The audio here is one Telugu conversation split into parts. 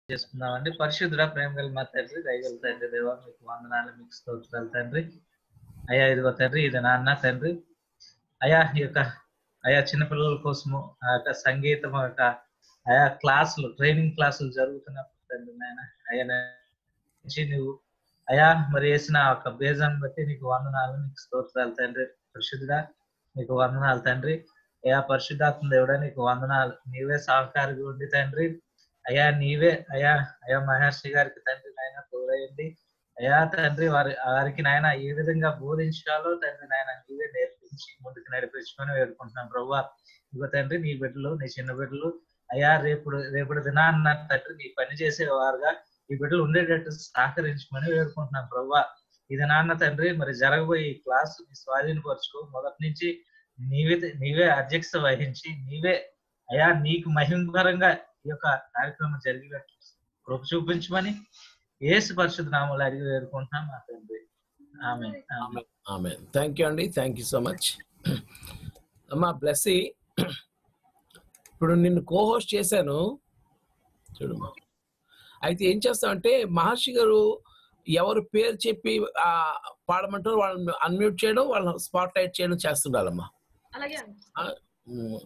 చేసుకుందామండి పరిశుద్ధుడ ప్రేమ గల మా తండ్రి దయగల తండ్రి దేవా మీకు వందనాలు మీకు స్తోత్రాలు తండ్రి అయ్యా ఇదిగో తండ్రి ఇది నాన్న తండ్రి అయా ఈ యొక్క అయా చిన్నపిల్లల కోసము ఆ యొక్క సంగీతం ఆ యొక్క ఆయా క్లాసులు ట్రైనింగ్ క్లాసులు జరుగుతున్నప్పుడు తండ్రి నాయన అయ్యా నుంచి నువ్వు అయా మరి వేసిన ఆ యొక్క బేజాన్ని బట్టి నీకు వందనాలు నీకు స్తోత్రాలు తండ్రి పరిశుద్ధుడా నీకు వందనాలు తండ్రి అయా పరిశుద్ధాత్మ దేవుడా నీకు వందనాలు నీవే సహకారిగా ఉండి తండ్రి అయా నీవే అయా అయా మహర్షి గారికి తండ్రి నాయన తోడయండి అయా తండ్రి వారి వారికి నాయన ఏ విధంగా బోధించాలో తండ్రి నాయన నీవే నేర్పించి ముందుకు నడిపించుకొని వేడుకుంటున్నాం ప్రభు ఇదిగో తండ్రి నీ బిడ్డలు నీ చిన్న బిడ్డలు అయా రేపుడు రేపటి దినాన్న తండ్రి నీ పని చేసేవారుగా ఈ బిడ్డలు ఉండేటట్టు సహకరించమని వేడుకుంటున్నాం ప్రభు ఇది నాన్న తండ్రి మరి జరగబోయే ఈ క్లాసు నీ స్వాధీనపరచుకో మొదటి నుంచి నీవే నీవే అధ్యక్షత వహించి నీవే అయా నీకు మహిమకరంగా ఈ యొక్క కార్యక్రమం జరిగినట్టు కృప చూపించమని ఏసు పరిశుద్ధ నామలు అడిగి వేడుకుంటున్నాం మా తండ్రి ఆమె ఆమె థ్యాంక్ యూ అండి థ్యాంక్ యూ సో మచ్ అమ్మా బ్లెస్సీ ఇప్పుడు నిన్ను కోహోస్ట్ చేశాను చూడమ్మా అయితే ఏం చేస్తామంటే మహర్షి గారు ఎవరు పేరు చెప్పి ఆ పాడమంటారో వాళ్ళని అన్మ్యూట్ చేయడం వాళ్ళని స్పాట్ లైట్ చేయడం చేస్తుండాలమ్మా అలాగే ఆ, ఉమ్.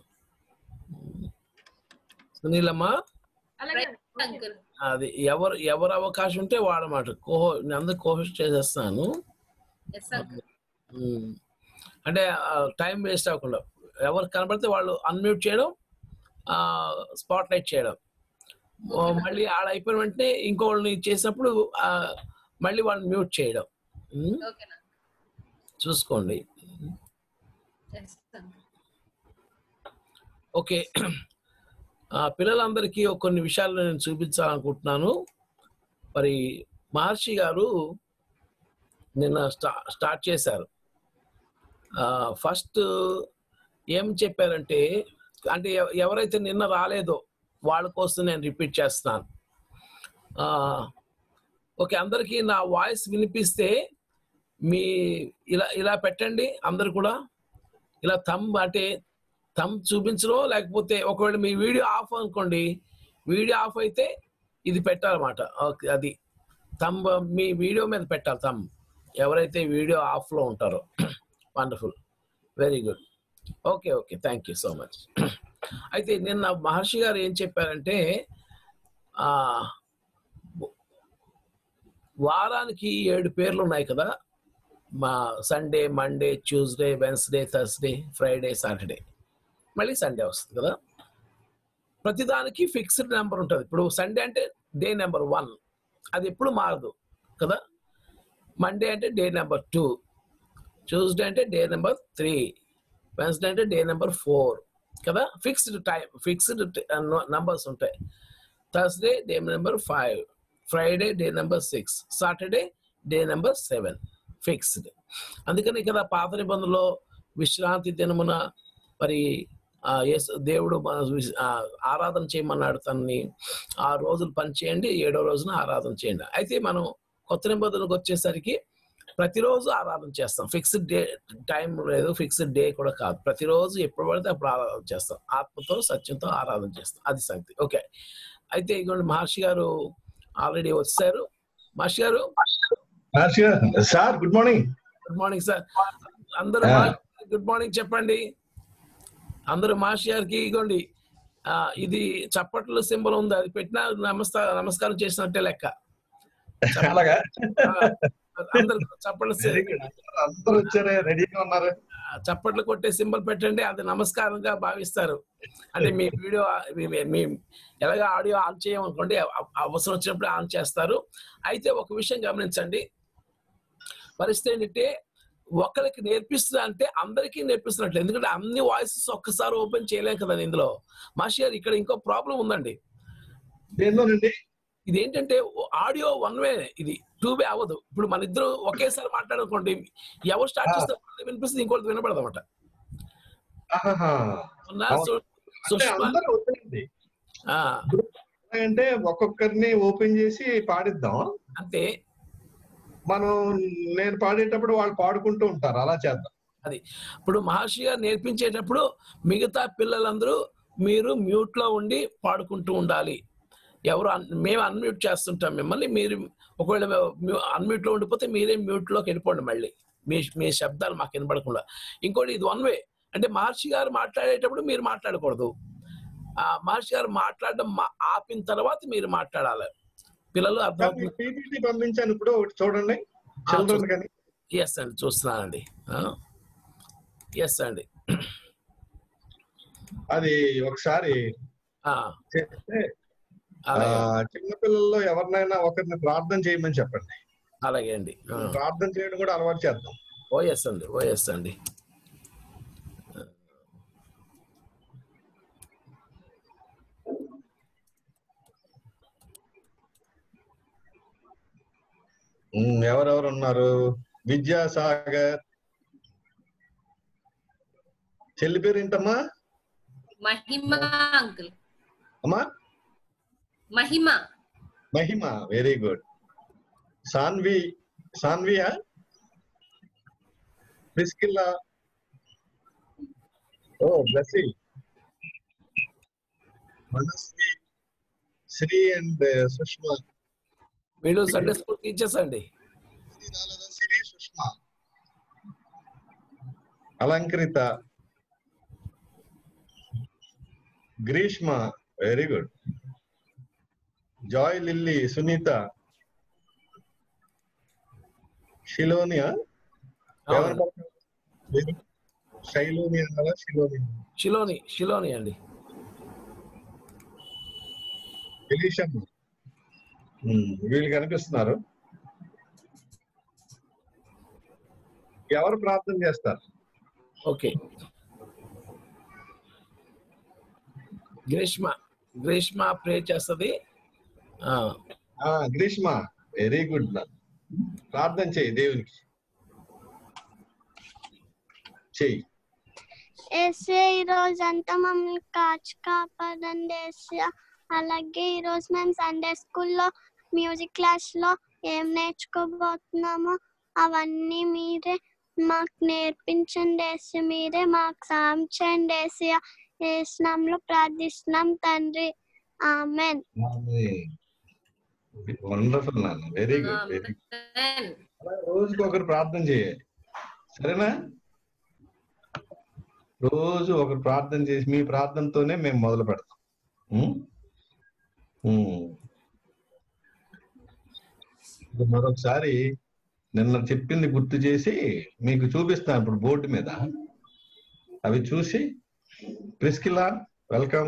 సునీలమ్మా అలాగే అంకుల్ అది ఎవరు ఎవరు అవకాశం ఉంటే వాడమాట కోహో నేను అందరు కోహోస్ట్ చేసేస్తాను ఎస్ అంకుల్ ఉమ్. అంటే టైం వేస్ట్ అవ్వకుండా ఎవరు కనబడితే వాళ్ళు అన్మ్యూట్ చేయడం స్పాట్ లైట్ చేయడం ఓ, మళ్ళీ ఆడ అయిపోయిన వెంటనే ఇంకోళ్ళని చేసినప్పుడు ఆ, మళ్ళీ వాళ్ళని మ్యూట్ చేయడం ఉమ్, ఓకేనా చూసుకోండి ఎస్ అంకుల్ ఓకే ఆ, పిల్లలందరికీ ఒక కొన్ని విషయాలు నేను చూపించాలనుకుంటున్నాను మరి మహర్షి గారు నిన్న స్టా స్టార్ట్ చేశారు ఫస్ట్ ఏం చెప్పారంటే అంటే ఎవ- ఎవరైతే నిన్న రాలేదో వాళ్ళ కోసం నేను రిపీట్ చేస్తున్నాను ఆ, ఓకే అందరికీ నా వాయిస్ వినిపిస్తే మీ ఇలా ఇలా పెట్టండి అందరు కూడా ఇలా థమ్ అంటే థమ్ చూపించడం లేకపోతే ఒకవేళ మీ వీడియో ఆఫ్ అనుకోండి వీడియో ఆఫ్ అయితే ఇది పెట్టాలన్నమాట ఓకే అది థమ్ మీ వీడియో మీద పెట్టాలి థమ్ ఎవరైతే వీడియో ఆఫ్లో ఉంటారో wonderful very good okay okay thank you so much అయితే నిన్న మహర్షి గారు ఏం చెప్పారంటే ఆ, వారానికి ఏడు పేర్లు ఉన్నాయి కదా మా Sunday Monday Tuesday Wednesday Thursday Friday Saturday మళ్ళీ సండే వస్తుంది కదా ప్రతిదానికి ఫిక్స్డ్ నెంబర్ ఉంటుంది ఇప్పుడు సండే అంటే డే నెంబర్ వన్ అది ఎప్పుడు మారదు కదా మండే అంటే డే నెంబర్ టూ ట్యూస్డే అంటే డే నెంబర్ త్రీ వెన్స్డే అంటే డే నెంబర్ ఫోర్ కదా ఫిక్స్డ్ టైం ఫిక్స్డ్ నంబర్స్ ఉంటాయి Thursday day number five Friday day number six Saturday day number seven fixed అందుకని కదా పాత నిబంధనలో విశ్రాంతి దినమున మరి ఆ యేసు దేవుడు మన విశ్- ఆ ఆరాధన చేయమన్నాడు తనని ఆ రోజులు పని చేయండి ఏడో రోజున ఆరాధన చేయండి అయితే మనం కొత్త నిబంధనకు వచ్చేసరికి ప్రతిరోజు ఆరాధన చేస్తాం ఫిక్స్డ్ డే టైం లేదు ఫిక్స్డ్ డే కూడా కాదు ప్రతిరోజు ఎప్పుడు పడితే అప్పుడు ఆరాధన చేస్తాం ఆత్మతో సత్యంతో ఆరాధన చేస్తాం అది సంగతి ఓకే అయితే ఇదిగోండి మహర్షి గారు ఆల్రెడీ వచ్చారు మహర్షి garu Maharshi garu, sir good morning good morning sir అందరూ Yeah. గుడ్ మార్నింగ్ చెప్పండి అందరూ మహర్షి గారికి ఇగోండి ఆ, ఇది చప్పట్లు సింబల్ ఉంది అది పెట్టినా నమస్కారం నమస్కారం చేసినట్టే లెక్క అలాగా ఆ, అందరూ చప్పట్లు Very good. అందరూ వచ్చారే రెడీగా ఉన్నారు చప్పట్లు కొట్టే సింబల్ పెట్టండి అది నమస్కారంగా భావిస్తారు అంటే మీ వీడియో మీ- మీ ఎలాగ ఆడియో ఆన్ చేయమనుకోండి అవ- అవసరం వచ్చినప్పుడు ఆన్ చేస్తారు అయితే ఒక విషయం గమనించండి పరిస్థితి ఏంటంటే ఒకరికి నేర్పిస్తున్నా అంటే అందరికీ నేర్పిస్తున్నట్లు ఎందుకంటే అన్ని వాయిసెస్ ఒక్కసారి ఓపెన్ చేయలేం కదా ఇందులో మాషి గారు ఇక్కడ ఇంకో ప్రాబ్లం ఉందండి ఏందోనండి ఇది ఏంటంటే ఆడియో వన్ వే ఇది టూ వే అవ్వదు ఇప్పుడు మన ఇద్దరు ఒకేసారి మాట్లాడుకోండి ఎవరు స్టార్ట్ ఆ. చేస్తే వాళ్ళకి వినిపిస్తుంది ఇంకోటి వినపడదు అనమాట ఆహాహా. అవును. అంటే అందరూ వదిలేండి అంటే ఒక్కొక్కరిని ఓపెన్ చేసి పాడిద్దాం అంతే మనం నేను పాడేటప్పుడు వాళ్ళు పాడుకుంటూ ఉంటారు అలా చేద్దాం ఇప్పుడు మహర్షి గారు నేర్పించేటప్పుడు మిగతా పిల్లలందరూ మీరు మ్యూట్ లో ఉండి పాడుకుంటూ ఉండాలి ఎవరు అన్- మేము అన్మ్యూట్ చేస్తుంటాం మిమ్మల్ని మీరు ఒకవేళ అన్మ్యూట్ లో ఉండిపోతే మీరే మ్యూట్ లోకి వెళ్ళిపోండి మళ్ళీ మీ మీ శబ్దాలు మాకు వినపడకుండా ఇంకోటి ఇది వన్ వే అంటే మహర్షి గారు మాట్లాడేటప్పుడు మీరు మాట్లాడకూడదు ఆ మహర్షి గారు మాట్లాడడం మా- ఆపిన తర్వాత మీరు మాట్లాడాలి పిల్లలు అర్థం పీపీటీ పంపించాను ఇప్పుడు ఒకటి చూడండి చిల్డ్రన్ కానీ ఎస్ అండి చూస్తున్నానండి ఎస్ అండి అది ఒకసారి ఆ, చేస్తే ఆ, అలాగే చిన్నపిల్లల్లో ఎవరినైనా ఒకరిని ప్రార్థన చేయమని చెప్పండి అలాగే అండి ఆ. ప్రార్థన చేయడం కూడా అలవాటు చేద్దాం ఓ ఎస్ అండి ఓ ఎస్ అండి ఉమ్, ఎవరెవరు ఉన్నారు విద్యాసాగర్ చెల్లి పేరు ఏంటమ్మా మహిమ అంకుల్ అమ్మా Mahima Mahima very good Sanvi Sanviya Priscilla ఓ బ్లెస్సింగ్ మనస్వి శ్రీ అండ్ సుష్మా వీళ్ళు సండే స్కూల్ టీచర్స్ అండి శ్రీ రాలేదా? Shri Sushma Alankrita Greeshma very good Joy Lily Sunitha Shilonia ఎవరు పడతారు? పేరు? శైలోని అన్నారా షిలోని షిలోని షిలోని అండి ఎలీషమ్మ ఉమ్, వీళ్ళు కనిపిస్తున్నారు ఎవరు ప్రార్థన చేస్తారు ఓకే గ్రీష్మ గ్రీష్మ ప్రే చేస్తుంది ఆ, ఆ గ్రీష్మ వెరీ గుడ్ ప్రార్థన చేయి దేవునికి చెయ్యి ఏసే ఈ రోజు అంతా మమ్మల్ని కాచి కాపాడండి ఏసే అలాగే ఈ రోజు మేము సండే స్కూల్లో మ్యూజిక్ క్లాస్ లో ఏం నేర్చుకోబోతున్నామో అవన్నీ మీరే మాకు నేర్పించండి ఏసే మీరే మాకు సాయం చేయండి ఏసే ఏసునాంలో ప్రార్థిస్తున్నాం తండ్రి ఆమెన్ వండర్ఫుల్ నాన్న వెరీ గుడ్ వెరీ Amen. రోజుకి ఒకరు ప్రార్థన చేయాలి సరేనా రోజు ఒకరు ప్రార్థన చేసి మీ ప్రార్థనతోనే మేము మొదలు పెడతాం ఉం? ఉం. ఇప్పుడు మరొకసారి నిన్న చెప్పింది గుర్తు చేసి మీకు చూపిస్తాను ఇప్పుడు బోర్డు మీద అవి చూసి ప్రిస్కిలా వెల్కమ్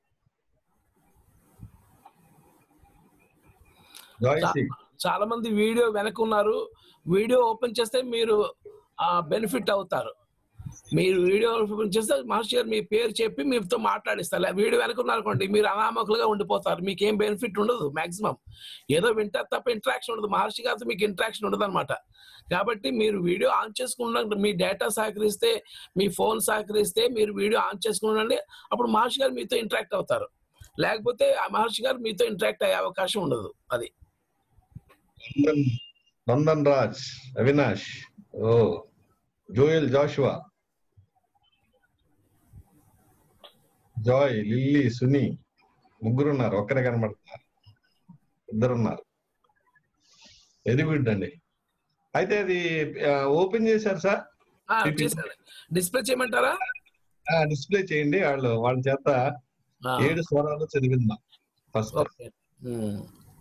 జాయ్సీ చాలా మంది వీడియో వెనక ఉన్నారు వీడియో ఓపెన్ చేస్తే మీరు బెనిఫిట్ అవుతారు మీరు వీడియో ఓపెన్ చేస్తే మహర్షి గారు మీ పేరు చెప్పి మీతో మాట్లాడిస్తారు లే- వీడియో వెనక ఉన్నారనుకోండి మీరు అనామకులుగా ఉండిపోతారు మీకు ఏం బెనిఫిట్ ఉండదు మాక్సిమం ఏదో వింటారు తప్ప ఇంటరాక్షన్ ఉండదు మహర్షి గారితో మీకు ఇంటరాక్షన్ ఉండదు అనమాట కాబట్టి మీరు వీడియో ఆన్ చేసుకున్న మీ డేటా సహకరిస్తే మీ ఫోన్ సహకరిస్తే మీరు వీడియో ఆన్ చేసుకునండి అప్పుడు మహర్షి గారు మీతో ఇంటరాక్ట్ అవుతారు లేకపోతే ఆ మహర్షి గారు మీతో ఇంటరాక్ట్ అయ్యే అవకాశం ఉండదు అది నందన్ నందన్ రాజ్ అవినాష్ ఓ Joel Joshua Joy Lily Suni ముగ్గురు ఉన్నారు ఒక్కరే కనబడుతున్నారు ఇద్దరు ఉన్నారు వెరీ గుడ్ అండి అయితే అది ఓపెన్ చేశారు సార్ ఆ, చేశాను డిస్ప్లే చేయమంటారా డిస్ప్లే చేయండి వాళ్ళు వాళ్ళ చేత ఆ, ఏడు స్వరాలు చదివిందాం ఫస్ట్ ఓకే ఉమ్.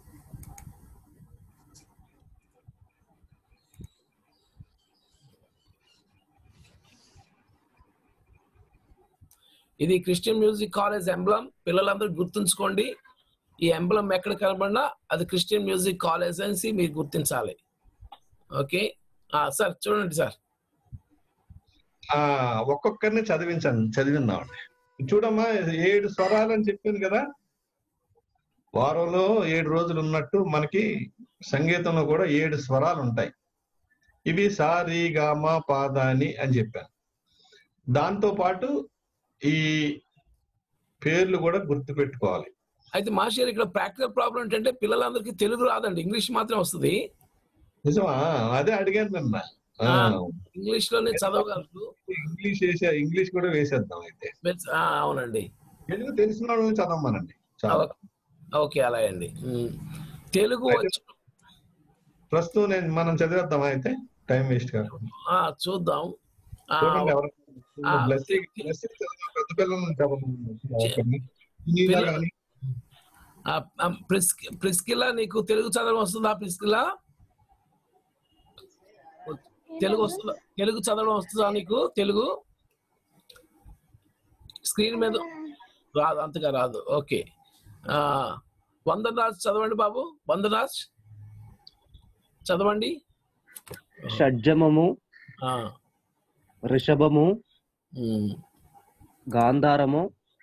ఇది క్రిస్టియన్ మ్యూజిక్ కాలేజ్ ఎంబ్లం పిల్లలందరూ గుర్తుంచుకోండి ఈ ఎంబ్లం ఎక్కడ కనబడినా అది క్రిస్టియన్ మ్యూజిక్ కాలేజ్ అనేసి మీరు గుర్తించాలి ఓకే ఆ, సార్ చూడండి సార్ ఆ ఒక్కొక్కరిని చదివించాను చదివిందామండి చూడమ్మా ఏడు స్వరాలు అని చెప్పింది కదా వారంలో ఏడు రోజులు ఉన్నట్టు మనకి సంగీతంలో కూడా ఏడు స్వరాలు ఉంటాయి ఇవి సా రి గా మా పాదాని అని చెప్పాను దాంతో పాటు ఈ పేర్లు కూడా గుర్తు పెట్టుకోవాలి అయితే మాస్టర్ ఇక్కడ ప్రాక్టికల్ ప్రాబ్లం ఏంటంటే పిల్లలందరికీ తెలుగు రాదండి ఇంగ్లీష్ మాత్రం వస్తుంది నిజమా అదే అడిగాను నిన్న ఆ, ఇంగ్లీష్ లోనే చదవగలరు ఇంగ్లీష్ వేసే ఇంగ్లీష్ కూడా వేసేద్దాం అయితే ఆ, అవునండి తెలుగు తెలిసిన వాళ్ళని చదవమనండి చాలా ఓకే. ఓకే అలాగే అండి ఉమ్. తెలుగు అయితే- వచ్చి ప్రస్తుతం నేను మనం చదివేద్దామా అయితే టైం వేస్ట్ కాకుండా ఆ, చూద్దాం ఆ, చూడండి ఎవరు ఆ, బ్లెస్సింగ్ బ్లెస్సింగ్ చదివిన పెద్ద పిల్లలను చదవండి నీలా కానీ ఆ, ఆ, ప్రిస్కి ప్రిస్కిలా నీకు తెలుగు చదవడం వస్తుందా ప్రిస్కిలా తెలుగు వస్తుందా తెలుగు చదవడం వస్తుందా నీకు తెలుగు స్క్రీన్ మీద రాదు అంతగా రాదు ఓకే ఆ, వందనరాజ్ చదవండి బాబు వందనరాజ్ చదవండి షడ్జమము ఆ, రిషభము ఉమ్, గాంధారము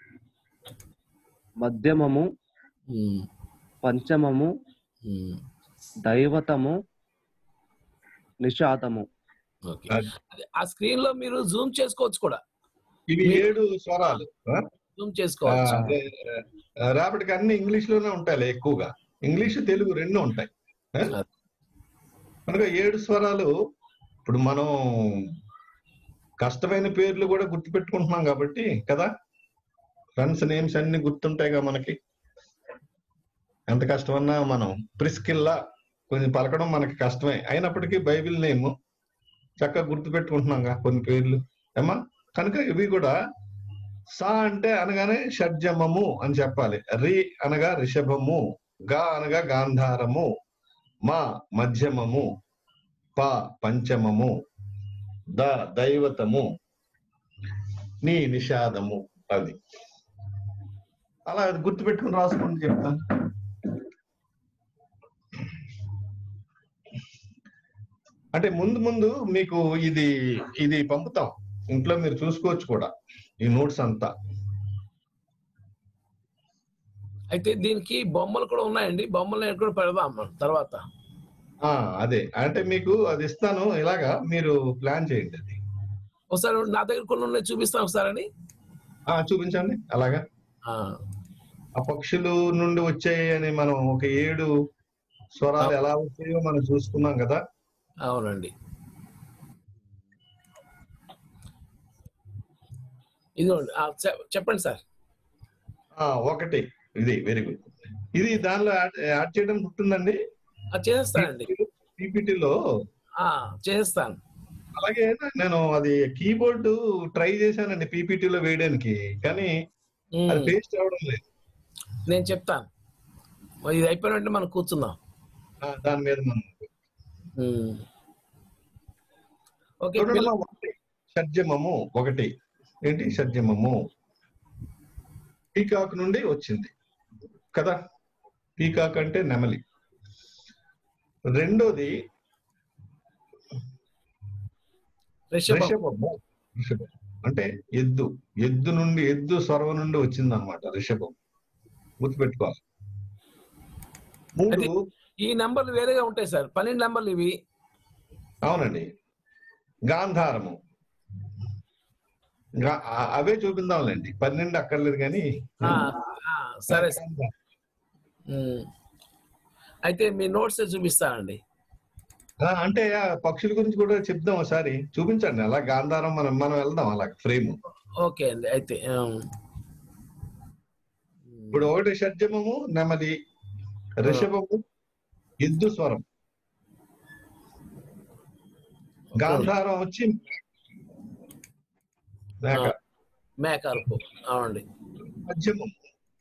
మధ్యమము ఉమ్, పంచమము ఉమ్, దైవతము నిషాదము ఓకే అదే, ఆ స్క్రీన్ లో మీరు జూమ్ చేసుకోవచ్చు కూడా ఇవి ఏడు స్వరాలు ఆ? జూమ్ ఆ, చేసుకోవచ్చు అదే, ఆ, రేపటికి అన్ని ఇంగ్లీష్ లోనే ఉంటాయి ఎక్కువగా ఇంగ్లీష్ తెలుగు రెండు ఉంటాయి ఆ? కనుక ఏడు స్వరాలు ఇప్పుడు మనం కష్టమైన పేర్లు కూడా గుర్తుపెట్టుకుంటున్నాం కాబట్టి కదా ఫ్రెండ్స్ నేమ్స్ అన్ని గుర్తుంటాయిగా మనకి ఎంత కష్టమన్నా మనం ప్రిస్కిల్లా కొంచెం పలకడం మనకి కష్టమే అయినప్పటికీ బైబిల్ నేమ్ చక్కగా గుర్తుపెట్టుకుంటున్నాంగా కొన్ని పేర్లు ఏమా కనుక ఇవి కూడా సా అంటే అనగానే షడ్జమము అని చెప్పాలి రి అనగా రిషభము గా అనగా గాంధారము మా మధ్యమము ప పంచమము ద దైవతము నీ నిషాదము అది అలా అది గుర్తుపెట్టుకుని రాసుకోండి చెప్తాను అంటే ముందు ముందు మీకు ఇది ఇది పంపుతాం ఇంట్లో మీరు చూసుకోవచ్చు కూడా ఈ నోట్స్ అంతా అయితే దీనికి బొమ్మలు కూడా ఉన్నాయండి బొమ్మలు నేను కూడా పెడదాం మనం తర్వాత ఆ అదే అంటే మీకు అది ఇస్తాను ఇలాగా మీరు ప్లాన్ చేయండి అది ఒకసారి నా దగ్గర కొన్ని ఉన్నాయి చూపిస్తాను ఒకసారి ఆ చూపించండి అలాగా ఆ పక్షులు నుండి వచ్చాయి అని మనం ఒక ఏడు స్వరాలు ఎలా వచ్చాయో మనం చూసుకున్నాం కదా అవునండి ఇదిగోండి ఆ, చె- చెప్పండి సార్ ఆ ఒకటి ఇది వెరీ గుడ్ ఇది దానిలో యాడ్ యాడ్ చేయడం గుర్తుందండి ఆ, చేసేస్తానండి పీపీటీలో ఆ, చేసేస్తాను అలాగే నేను అది కీబోర్డ్ ట్రై చేశానండి పీపీటీలో వేయడానికి కానీ అది ఉమ్, పేస్ట్ అవడం లేదు నేను చెప్తాను మరి ఇది అయిపోయిన వెంటనే మనం కూర్చుందాం ఆ, దాని మీద మనం ఉమ్. ఓకే చూడండి పిల్ల- మా ఒకటి షడ్జమము ఒకటి ఏంటి షడ్జమము పీకాక్ నుండి వచ్చింది కదా పీకాక్ అంటే నెమలి రెండోది రిషభం రిషభము రిషభం అంటే ఎద్దు ఎద్దు నుండి ఎద్దు స్వరం నుండి వచ్చింది అనమాట రిషభం గుర్తుపెట్టుకోవాలి మూడు అది- ఈ నెంబర్లు వేరేగా ఉంటాయి సార్ పన్నెండు నెంబర్లు ఇవి అవునండి గాంధారము గా- ఆ- అవే చూపిందాంలేండి పన్నెండు అక్కర్లేదు కానీ ఆ, ఆ, సరే సార్ ఉమ్. అయితే మీ నోట్స్ చూపిస్తానండి ఆ, అంటే ఆ పక్షుల గురించి కూడా చెప్దాం ఒకసారి చూపించండి అలా గాంధారం మనం మనం వెళ్దాం అలా ఫ్రేమ్ ఓకే అండి అయితే ఉమ్. ఇప్పుడు ఒకటి షడ్జమము నెమలి రిషభము ఎద్దు స్వరం గాంధారం వచ్చి మేక మేకర్పు అవునండి మధ్యమం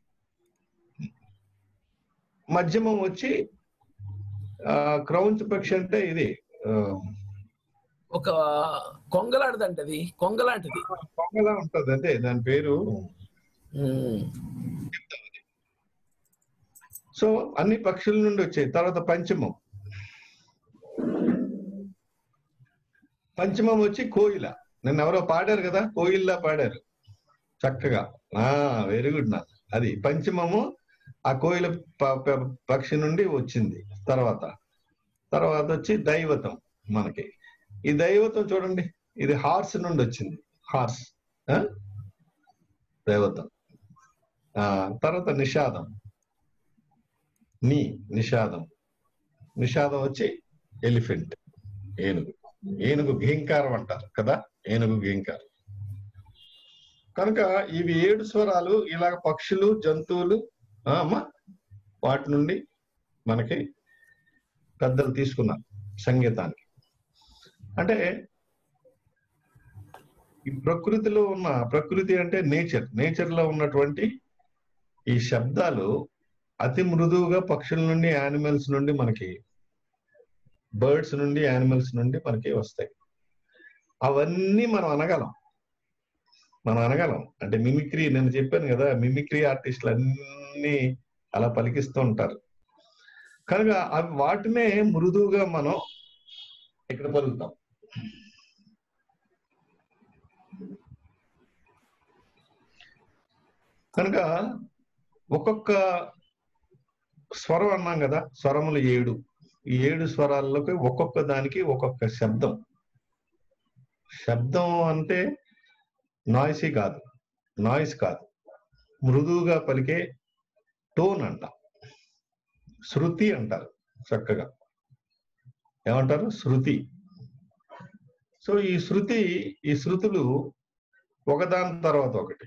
మధ్యమం వచ్చి ఆ, క్రౌంచ్ పక్షి అంటే ఇది ఆ, ఒక కొంగలాంటిదండి అది కొంగలాంటిది కొంగలా ఉంటది అదే దాని పేరు ఉమ్. సో అన్ని పక్షుల నుండి వచ్చాయి తర్వాత పంచమం పంచమం వచ్చి కోయిల నిన్న ఎవరో పాడారు కదా కోయిల్లా పాడారు చక్కగా ఆ వెరీ గుడ్ నా అది పంచమము ఆ కోయిల ప- ప- పక్షి నుండి వచ్చింది తర్వాత తర్వాత వచ్చి దైవతం మనకి ఈ దైవతం చూడండి ఇది హార్స్ నుండి వచ్చింది హార్స్ దైవతం ఆ తర్వాత నిషాదం నీ నిషాదం నిషాదం వచ్చి ఎలిఫెంట్ ఏనుగు ఏనుగు ఘీంకారం అంటారు కదా ఏనుగు ఘీంకారం కనుక ఇవి ఏడు స్వరాలు ఇలాగ పక్షులు జంతువులు ఆ, అమ్మా వాటి నుండి మనకి పెద్దలు తీసుకున్నారు సంగీతానికి అంటే ఈ ప్రకృతిలో ఉన్న ప్రకృతి అంటే నేచర్ నేచర్ లో ఉన్నటువంటి ఈ శబ్దాలు అతి మృదువుగా పక్షుల నుండి యానిమల్స్ నుండి మనకి బర్డ్స్ నుండి యానిమల్స్ నుండి మనకి వస్తాయి అవన్నీ మనం అనగలం మనం అనగలం అంటే మిమిక్రీ నేను చెప్పాను కదా మిమిక్రీ ఆర్టిస్టులు అన్ని అలా పలికిస్తూ ఉంటారు కనుక అవి వాటినే మృదువుగా మనం ఇక్కడ పలుకుతాం కనుక ఒక్కొక్క స్వరం అన్నాం కదా స్వరములు ఏడు ఈ ఏడు స్వరాల్లోకి ఒక్కొక్క దానికి ఒక్కొక్క శబ్దం శబ్దం అంటే నాయిసీ కాదు నాయిస్ కాదు మృదువుగా పలికే టోన్ అంట శృతి అంటారు చక్కగా ఏమంటారు శృతి సో ఈ శృతి ఈ శృతులు ఒకదాని తర్వాత ఒకటి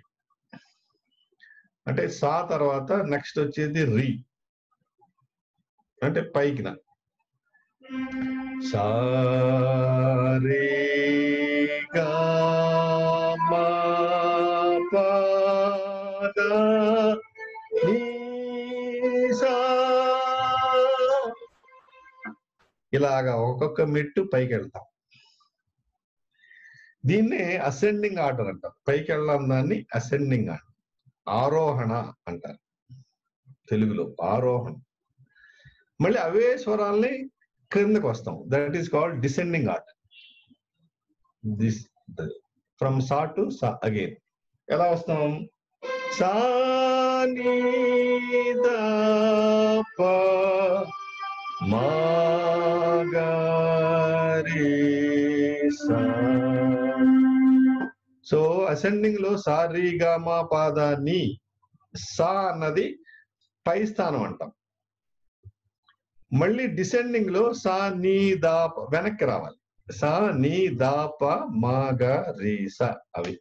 అంటే సా తర్వాత నెక్స్ట్ వచ్చేది రి అంటే పైకిన సా రే గా మా పా దా నీ సా ఇలాగా ఒక్కొక్క మెట్టు పైకి వెళ్తాం దీన్నే అసెండింగ్ ఆర్డర్ అంటారు పైకి వెళ్ళడం దాన్ని అసెండింగ్ ఆర్డర్ ఆరోహణ అంటారు తెలుగులో ఆరోహణ మళ్ళీ అవే స్వరాల్ని క్రిందకు వస్తాం that is called descending order this from సా టు సా అగైన్ ఎలా వస్తాం సా నీ దా పా మా గా రే సా సో అసెండింగ్ లో సా రీ గా మా పాదాన్ని సా అన్నది పై స్థానం అంటాం మళ్ళీ డిసెండింగ్ లో సా నీ దా ప వెనక్కి రావాలి సా నీ దా ప మా గా రీ స అవి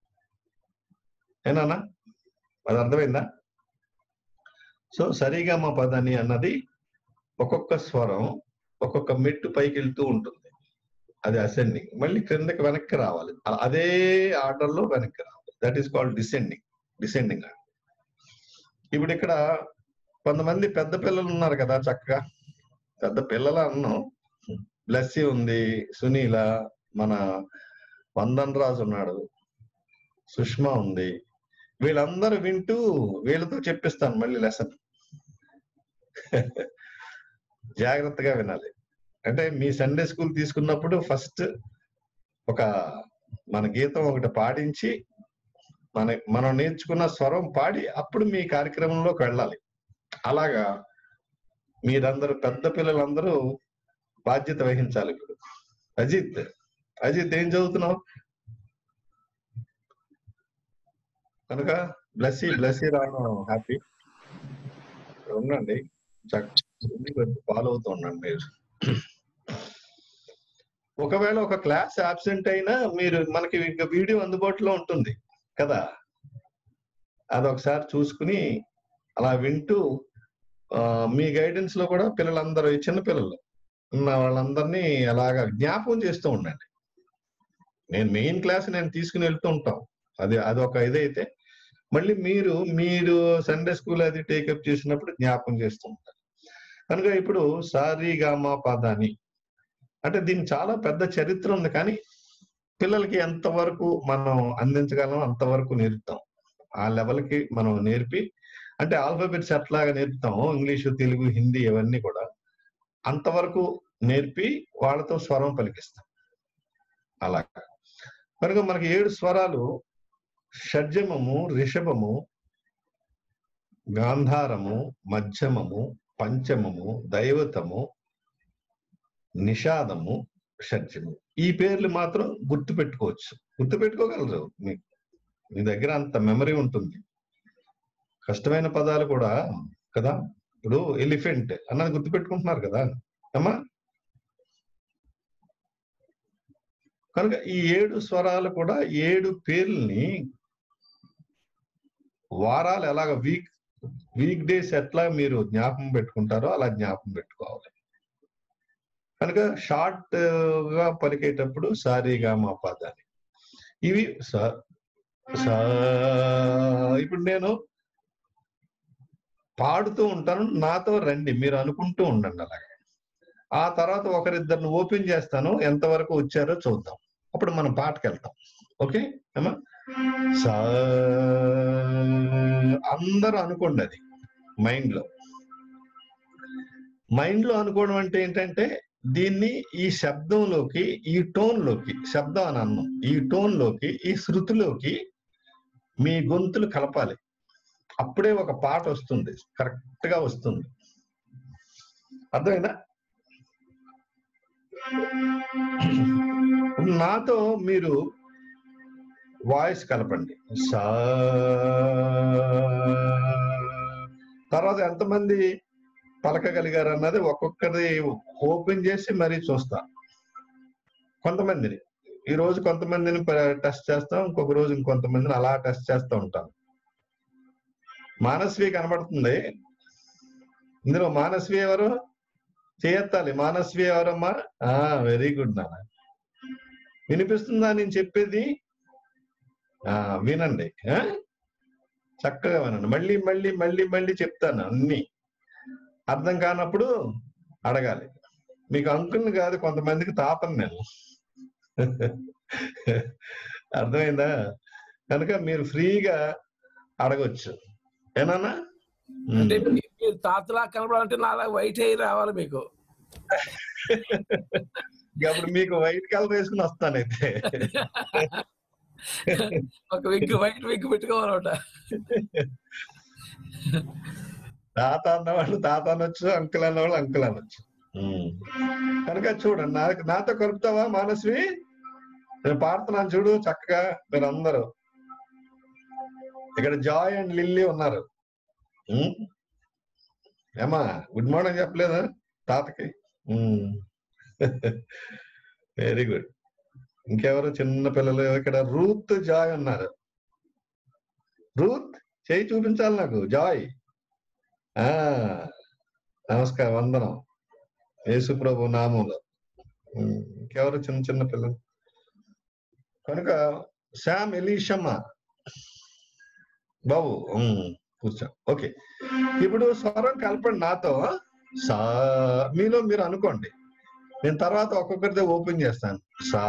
ఏనా అది అర్థమైందా సో సరిగా మా పదాన్ని అన్నది ఒక్కొక్క స్వరం ఒక్కొక్క మెట్టు పైకి వెళ్తూ ఉంటుంది అది అసెండింగ్ మళ్ళీ క్రిందకి వెనక్కి రావాలి అ- అదే ఆర్డర్ లో వెనక్కి రావాలి that is called descending descending ఇప్పుడు ఇక్కడ కొంతమంది పెద్ద పిల్లలు ఉన్నారు కదా చక్కగా పెద్ద పిల్లల అన్నం బ్లెస్సీ ఉంది సునీల మన వందన్ రాజు ఉన్నాడు సుష్మా ఉంది వీళ్ళందరూ వింటూ వీళ్ళతో చెప్పిస్తాను మళ్ళీ లెసన్ జాగ్రత్తగా వినాలి అంటే మీ సండే స్కూల్ తీసుకున్నప్పుడు ఫస్ట్ ఒక మన గీతం ఒకటి పాడించి మన మనం నేర్చుకున్న స్వరం పాడి అప్పుడు మీ కార్యక్రమంలోకి వెళ్ళాలి అలాగా మీరందరూ పెద్ద పిల్లలందరూ బాధ్యత వహించాలి ఇప్పుడు అజిత్ అజిత్ ఏం చదువుతున్నావు కనుక బ్లెస్సీ బ్లెస్సీ రావడం హ్యాపీ ఉండండి ఫాలో అవుతూ ఉండండి మీరు ఒకవేళ ఒక క్లాస్ అబ్సెంట్ అయినా మీరు మనకి ఇంకా వీడియో అందుబాటులో ఉంటుంది కదా అదొకసారి చూసుకుని అలా వింటూ ఆ, మీ గైడెన్స్ లో కూడా పిల్లలందరూ ఈ చిన్న పిల్లలు ఉన్న వాళ్ళందరినీ అలాగా జ్ఞాపకం చేస్తూ ఉండండి నేను మెయిన్ క్లాస్ నేను తీసుకుని వెళ్తూ ఉంటాం అది అదొక ఇదైతే మళ్ళీ మీరు మీరు సండే స్కూల్ అది టేకప్ చేసినప్పుడు జ్ఞాపకం చేస్తూ ఉంటారు కనుక ఇప్పుడు సారీ గామా పాదాని అంటే దీనికి చాలా పెద్ద చరిత్ర ఉంది కానీ పిల్లలకి ఎంతవరకు మనం అందించగలం అంతవరకు నేర్పుతాం ఆ లెవెల్కి మనం నేర్పి అంటే ఆల్ఫాబెట్స్ ఎట్లాగా నేర్పుతామో ఇంగ్లీషు తెలుగు హిందీ ఇవన్నీ కూడా అంతవరకు నేర్పి వాళ్ళతో స్వరం పలికిస్తాం అలాగా కనుక మనకి ఏడు స్వరాలు షడ్జమము రిషభము గాంధారము మధ్యమము పంచమము దైవతము నిషాదము షడ్జము ఈ పేర్లు మాత్రం గుర్తు పెట్టుకోవచ్చు గుర్తు పెట్టుకోగలరు మీ మీ దగ్గర అంత మెమరీ ఉంటుంది కష్టమైన పదాలు కూడా కదా ఇప్పుడు ఎలిఫెంట్ అన్నది గుర్తు పెట్టుకుంటున్నారు కదా అమ్మా కనుక ఈ ఏడు స్వరాలు కూడా ఏడు పేర్లని వారాలు ఎలాగ వీక్ వీక్ డేస్ ఎట్లా మీరు జ్ఞాపకం పెట్టుకుంటారో అలా జ్ఞాపకం పెట్టుకోవాలి కనుక షార్ట్ గా పలికేటప్పుడు సారీగా మా పదాన్ని ఇవి స సా ఇప్పుడు నేను పాడుతూ ఉంటాను నాతో రండి మీరు అనుకుంటూ ఉండండి అలాగే ఆ తర్వాత ఒకరిద్దరిని ఓపెన్ చేస్తాను ఎంతవరకు వచ్చారో చూద్దాం అప్పుడు మనం పాటకి వెళ్తాం ఓకే ఏమా సా అందరూ అనుకోండి అది మైండ్ లో మైండ్ లో అనుకోవడం అంటే ఏంటంటే దీన్ని ఈ శబ్దంలోకి ఈ టోన్ లోకి శబ్దం అని అన్నాం ఈ టోన్ లోకి ఈ శృతిలోకి మీ గొంతులు కలపాలి అప్పుడే ఒక పాట వస్తుంది కరెక్ట్ గా వస్తుంది అర్థమైందా నాతో మీరు వాయిస్ కలపండి సా తర్వాత ఎంతమంది పలకగలిగారు అన్నది ఒక్కొక్కరి ఓపెన్ చేసి మరీ చూస్తా కొంతమందిని ఈ రోజు కొంతమందిని టెస్ట్ చేస్తాం ఇంకొక రోజు ఇంకొంతమందిని అలా టెస్ట్ చేస్తూ ఉంటాం మానస్వి కనబడుతుంది ఇందులో మానస్వి ఎవరు చేయత్తాలి మానస్వి ఎవరమ్మా ఆ వెరీ గుడ్ నాన్న వినిపిస్తుందా నేను చెప్పేది ఆ వినండి ఆ చక్కగా వినండి మళ్ళీ మళ్ళీ మళ్ళీ మళ్ళీ చెప్తాను అన్ని అర్థం కానప్పుడు అడగాలి మీకు అంకుల్ని కాదు కొంతమందికి తాతను నేను అర్థమైందా కనుక మీరు ఫ్రీగా అడగొచ్చు ఏనా అంటే మీ- మీరు తాతలా కనబడాలంటే నాలా వైట్ హెయిర్ రావాలి మీకు అప్పుడు మీకు వైట్ కలర్ వేసుకుని వస్తానైతే ఒక విగ్ వైట్ విగ్ పెట్టుకోవాలన్నమాట తాత అన్నవాళ్ళు తాత అనొచ్చు అంకుల్ అన్నవాళ్ళు అంకుల్ అనొచ్చు ఉమ్. కనుక చూడండి నాకు నాతో కలుపుతావా మానస్వి నేను పాడుతున్నాను చూడు చక్కగా మీరు అందరూ ఇక్కడ జాయ్ అండ్ లిల్లీ ఉన్నారు ఉమ్. ఏమా గుడ్ మార్నింగ్ చెప్పలేదా తాతకి వెరీ గుడ్ ఇంకెవరు చిన్న పిల్లలు ఇక్కడ రూత్ జాయ్ ఉన్నారు రూత్ చేయి చూపించాలి నాకు జాయ్ ఆ నమస్కారం వందనం యేసు ప్రభు నామంలో ఉమ్, ఇంకెవరు చిన్న చిన్న పిల్లలు కనుక శామ్ ఎలీషమ్మ బాబు ఉమ్, కూర్చో ఓకే ఇప్పుడు స్వరం కలపండి నాతో సా మీలో మీరు అనుకోండి నేను తర్వాత ఒక్కొక్కరితో ఓపెన్ చేస్తాను సా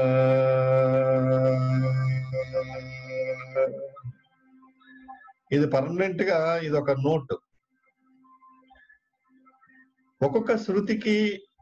ఇది పర్మనెంట్ గా ఇది ఒక నోట్ ఒక్కొక్క శృతికి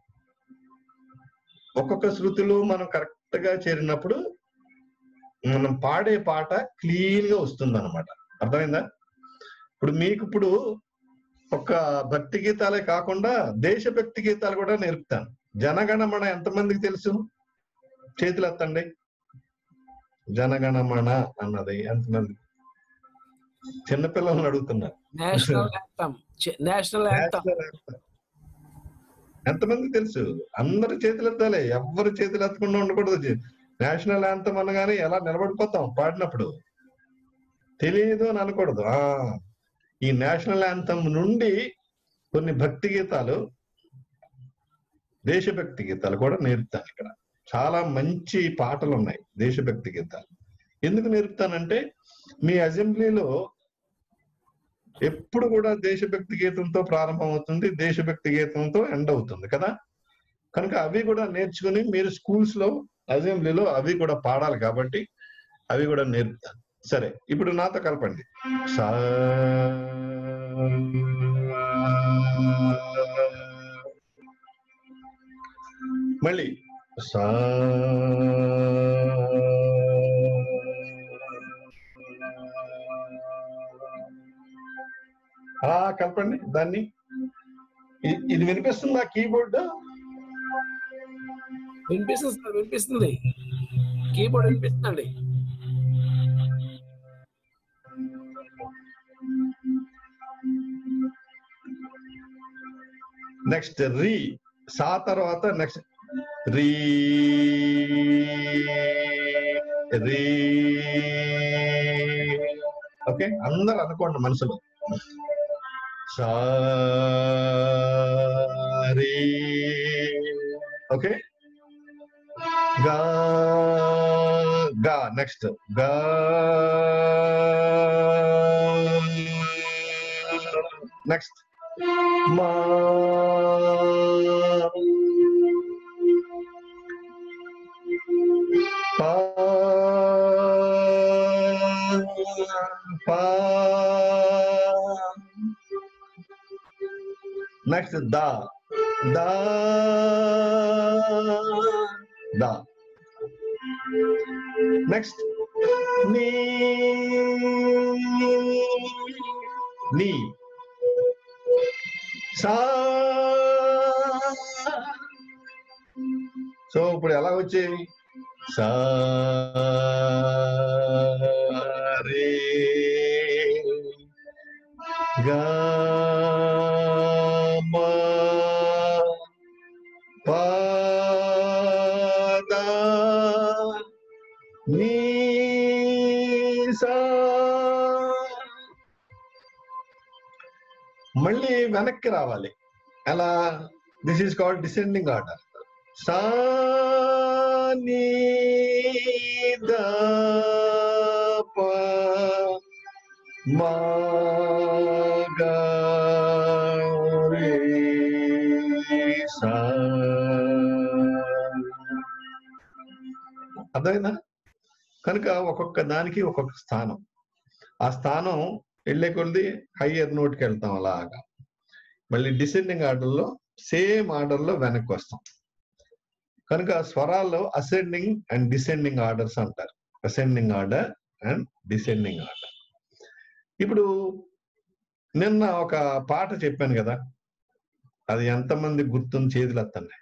ఒక్కొక్క శృతిలో మనం కరెక్ట్ గా చేరినప్పుడు మనం పాడే పాట క్లీన్ గా వస్తుంది అనమాట అర్థమైందా ఇప్పుడు మీకు ఇప్పుడు ఒక భక్తి గీతాలే కాకుండా దేశభక్తి గీతాలు కూడా నేర్పుతాను జనగణమణ ఎంతమందికి తెలుసు చేతులు ఎత్తండి జనగణమణ అన్నది ఎంతమంది చిన్నపిల్లల్ని అడుగుతున్నారు నేషనల్ యాంథమ్ నేషనల్ యాంథమ్ ఎంతమంది తెలుసు అందరు చేతులు ఎత్తాలి ఎవ్వరు చేతులు ఎత్తకుండా ఉండకూడదు నేషనల్ యాంతం అనగానే ఎలా నిలబడిపోతాం పాడినప్పుడు తెలియదు అని అనకూడదు ఆ ఈ నేషనల్ యాంతం నుండి కొన్ని భక్తి గీతాలు దేశభక్తి గీతాలు కూడా నేర్పుతాను ఇక్కడ చాలా మంచి పాటలు ఉన్నాయి దేశభక్తి గీతాలు ఎందుకు నేర్పుతానంటే మీ అసెంబ్లీలో ఎప్పుడు కూడా దేశభక్తి గీతంతో ప్రారంభం అవుతుంది దేశభక్తి గీతంతో ఎండ్ అవుతుంది కదా కనుక అవి కూడా నేర్చుకుని మీరు స్కూల్స్ లో అసెంబ్లీలో అవి కూడా పాడాలి కాబట్టి అవి కూడా నేర్పుతాను సరే ఇప్పుడు నాతో కలపండి సా మళ్ళీ సా ఆ కలపండి దాన్ని ఇ- ఇది వినిపిస్తుందా కీబోర్డ్ వినిపిస్తుంది సార్ వినిపిస్తుంది కీబోర్డ్ వినిపిస్తుందండి నెక్స్ట్ రీ సా తర్వాత నెక్స్ట్ రీ రీ ఓకే అందరు అనుకోండి మనసులో సారీ ఓకే గా గా నెక్స్ట్ గా నెక్స్ట్ మా పా పా నెక్స్ట్ దా దా దా నెక్స్ట్ నీ నీ సా సో ఇప్పుడు ఎలా వచ్చేవి సా రే గా మా పా దా నీ సా మళ్ళీ వెనక్కి రావాలి ఎలా this is called descending order సా నీ దా పా మా గా రే సా అర్థమైందా కనుక ఒక్కొక్క దానికి ఒక్కొక్క స్థానం ఆ స్థానం వెళ్ళే కొద్ది హయ్యర్ నోట్కి వెళ్తాం అలాగా మళ్ళీ డిసెండింగ్ ఆర్డర్లో సేమ్ ఆర్డర్లో వెనక్కి వస్తాం కనుక స్వరాల్లో అసెండింగ్ అండ్ డిసెండింగ్ ఆర్డర్స్ అంటారు ascending order and descending order ఇప్పుడు నిన్న ఒక పాట చెప్పాను కదా అది ఎంతమంది గుర్తుంది చేతులు ఎత్తండి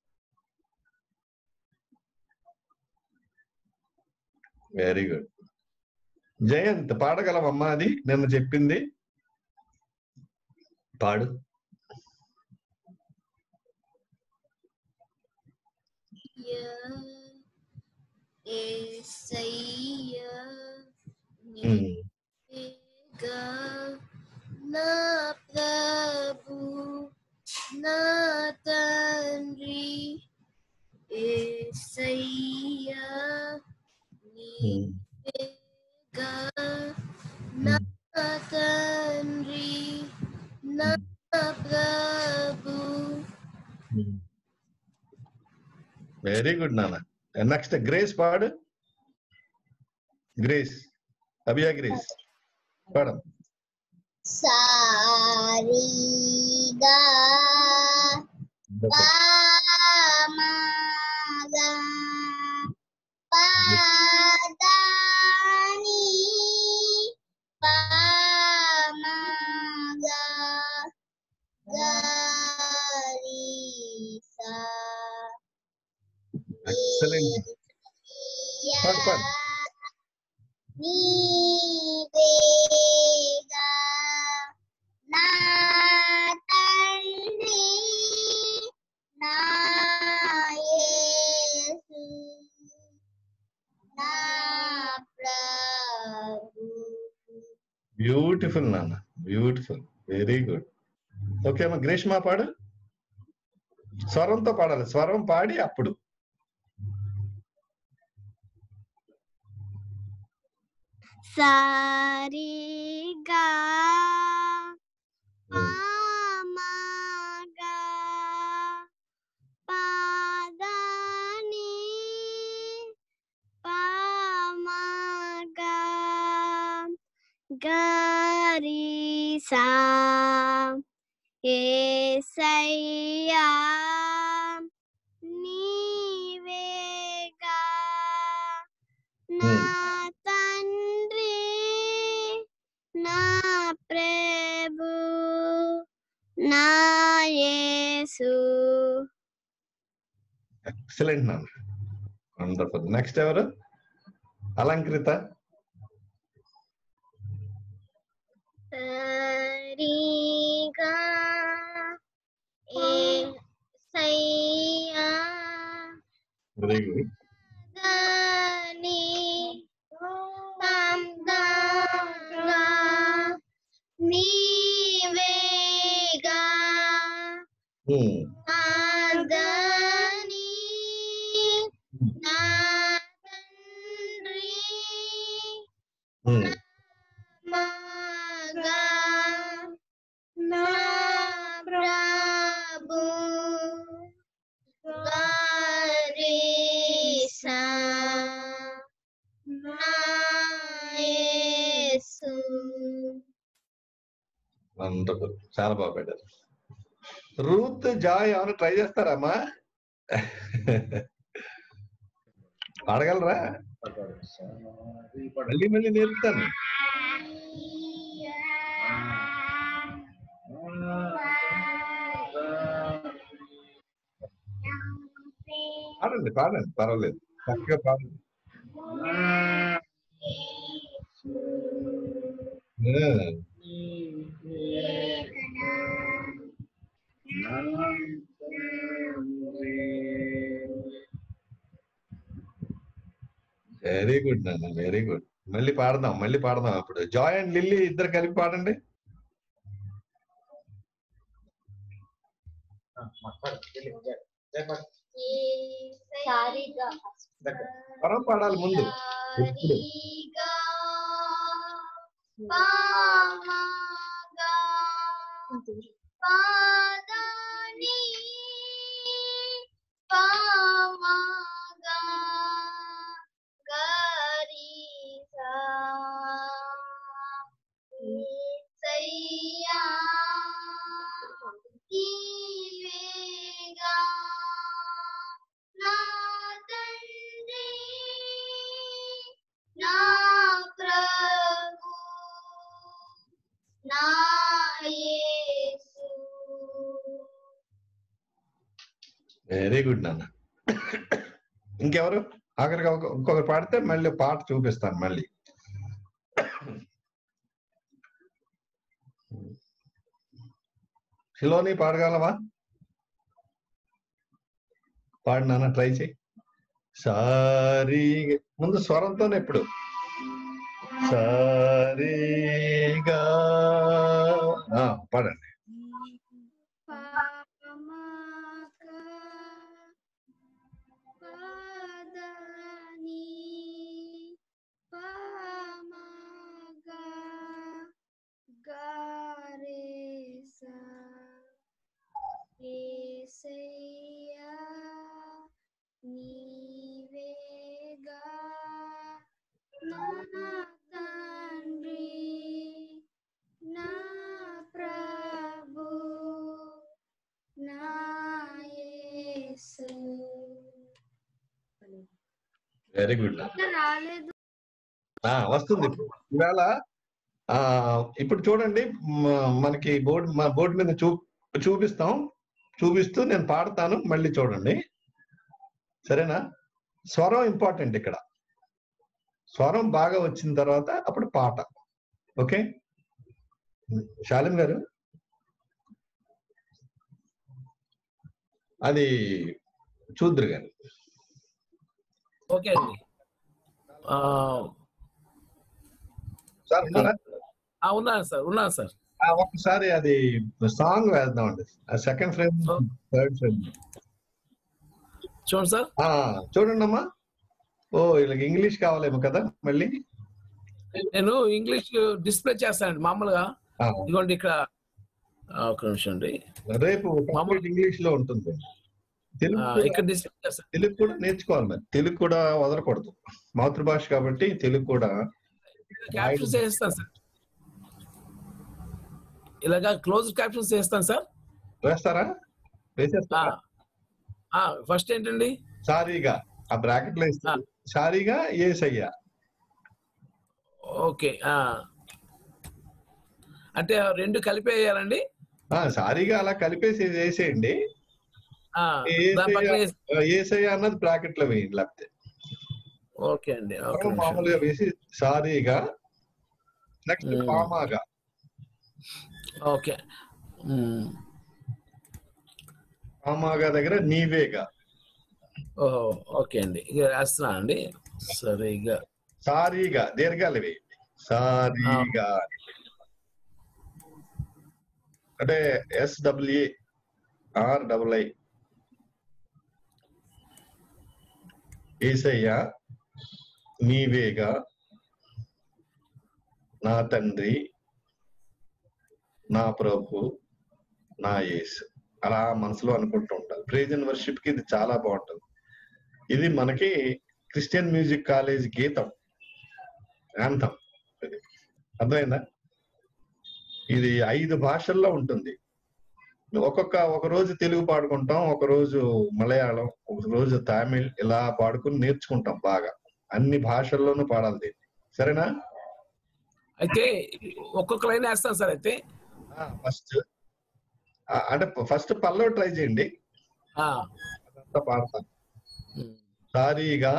వెరీ గుడ్ జయంత్ పాడగలవమ్మా అది నిన్న చెప్పింది పాడు ఏసయ్యా ఉమ్, నీవేగా నా ప్రభు నా తండ్రి ఏసయ్యా ఉమ్, నీవేగా నా తండ్రి నా ప్రభు వెరీ గుడ్ నాన్న నెక్స్ట్ గ్రేస్ పాడు గ్రేస్ అభియా గ్రేస్ పాడు సారిగా పామగా పాదాని పామగా గారిసా ఎక్సలెంట్ పాడు పాడు నీవేగా నా తండ్రి నా యేసు నా ప్రభు బ్యూటిఫుల్ నాన్న బ్యూటిఫుల్ వెరీ గుడ్ ఓకే అమ్మా గ్రేష్మా పాడు స్వరంతో పాడాలి స్వరం పాడి అప్పుడు సారిగా పామగా పాదాని పామగా గరిసా ఏసయ్యా నీవేగా నా తండ్రి నా ప్రభు నా యేసు ఎక్సలెంట్ నాన్న వండర్ఫుల్ నెక్స్ట్ ఎవరు అలంకృత సరిగా ఏసయ్యా వెరీ గుడ్ దాని తందగా నీవేగా ఉమ్, నాదని నా తండ్రి ఉమ్. మగా నా ప్రభు గారిసా నా యేసు వండర్ఫుల్ చాలా బాగా పెట్టారు రూత్ జాయ్ ఏమైనా ట్రై చేస్తారమ్మా పాడగలరా మళ్ళీ మళ్ళీ నేర్పుతాను పాడండి పాడండి పర్వాలేదు చక్కగా పాడండి ఆ, వెరీ గుడ్ నాన్న వెరీ గుడ్ మళ్ళీ పాడదాం మళ్ళీ పాడదాం అప్పుడు జాయ్ అండ్ లిల్లీ ఇద్దరు కలిపి పాడండి సారిగా స్వరం పాడాలి ముందు ఎప్పుడు సారిగా పామగా పాదని పామగా గరిసా ఈసయ్యా నీవేగా నా తండ్రి నా ప్రభు నా యేసు వెరీ గుడ్ నాన్న ఇంకెవరు ఆఖరికి ఒక- ఇంకొకరు పాడితే మళ్ళీ పాట చూపిస్తాను మళ్ళీ శిలోని పాడగలవా పాడు నాన్న ట్రై చేయి సారీ ముందు స్వరంతోనే ఇప్పుడు సారీగా ఆ, పాడండి పాదని పామగా గారేసా ఏసయ్యా నీవేగా నా తండ్రి నా ప్రభు నా యేసు వెరీ గుడ్ రాలేదు ఆ వస్తుంది ఇప్పుడు ఇవాళ ఆ ఇప్పుడు చూడండి మ- మనకి బోర్డు మన బోర్డు మీద చూ చూపిస్తాం చూపిస్తూ నేను పాడతాను మళ్ళీ చూడండి సరేనా స్వరం ఇంపార్టెంట్ ఇక్కడ స్వరం బాగా వచ్చిన తర్వాత అప్పుడు పాట ఓకే శాలిం గారు అది చూద్దరు గారు ఓకే అండి ఆ, సార్ ఉన్నారా? ఆ, ఉన్నాను సార్ ఉన్నాను సార్ ఆ, ఒక్కసారి అది సాంగ్ వేద్దామండి సెకండ్ ఫ్రేమ్ థర్డ్ ఫ్రేమ్ చూడండి సార్ ఆ, చూడండి అమ్మా ఓ వీళ్ళకి ఇంగ్లీష్ కావాలేమో కదా మళ్ళీ నేను ఇంగ్లీష్ డిస్ప్లే చేస్తానండి మామూలుగా ఆ, ఇదిగోండి ఇక్కడ ఆ, ఒక నిమిషం అండి రేపు కంప్లీట్ ఇంగ్లీష్ లో ఉంటుంది తెలుగు ఆ, కూడా- ఇక్కడ డిస్ప్లే చేస్తాను తెలుగు కూడా నేర్చుకోవాలి మరి తెలుగు కూడా వదలకూడదు మాతృభాష కాబట్టి తెలుగు కూడా క్యాప్షన్స్ వేస్తాను సార్ ఇలాగా క్లోజ్ క్యాప్షన్స్ వేస్తాను సార్ వేస్తారా వేసేస్తారా ఫస్ట్ ఏంటండి సారీగా ఆ బ్రాకెట్ లో ఇస్తారు సారీగా ఏసయ్యా ఓకే ఆ. అంటే ఆ రెండు కలిపేయాలండి ఆ, సారీగా అలా కలిపేసి వేసేయండి ఆ, దాని పక్కన ఏసయ్య వేసి- ఏసయ్య అన్నది బ్రాకెట్ లో వేయండి లేకపోతే ఓకే అండి ఓకే స్వరం మామూలుగా వేసి సారీగా నెక్స్ట్ మ్మ్. పామాగా ఓకే మ్మ్. పామాగా దగ్గర నీవేగా ఓహో ఓకే అండి ఇక రాస్తున్నా అండి సరే ఇక సారీగా దీర్ఘాలు వేయండి సారీగా అంటే S W A R double I Yesayya నీవేగా నా తండ్రి నా ప్రభు నా యేసు అలా మనసులో అనుకుంటూ ఉంటారు ప్రేజ్ అండ్ వర్షిప్ కి ఇది చాలా బాగుంటుంది ఇది మనకి క్రిస్టియన్ మ్యూజిక్ కాలేజ్ గీతం యాంథం ఇది అర్థమైందా ఇది ఐదు భాషల్లో ఉంటుంది ఒక్కొక్క ఒక రోజు తెలుగు పాడుకుంటాం ఒక రోజు మలయాళం ఒక రోజు తమిళ్ ఇలా పాడుకుని నేర్చుకుంటాం బాగా అన్ని భాషల్లోనూ పాడాలి దీన్ని సరేనా అయితే ఒక్కొక్క లైన్ వేస్తాను సార్ అయితే ఫస్ట్ అంటే ఫస్ట్ పల్లో ట్రై చేయండి ఆ, అదంతా పాడతాను ఉమ్. సారీగా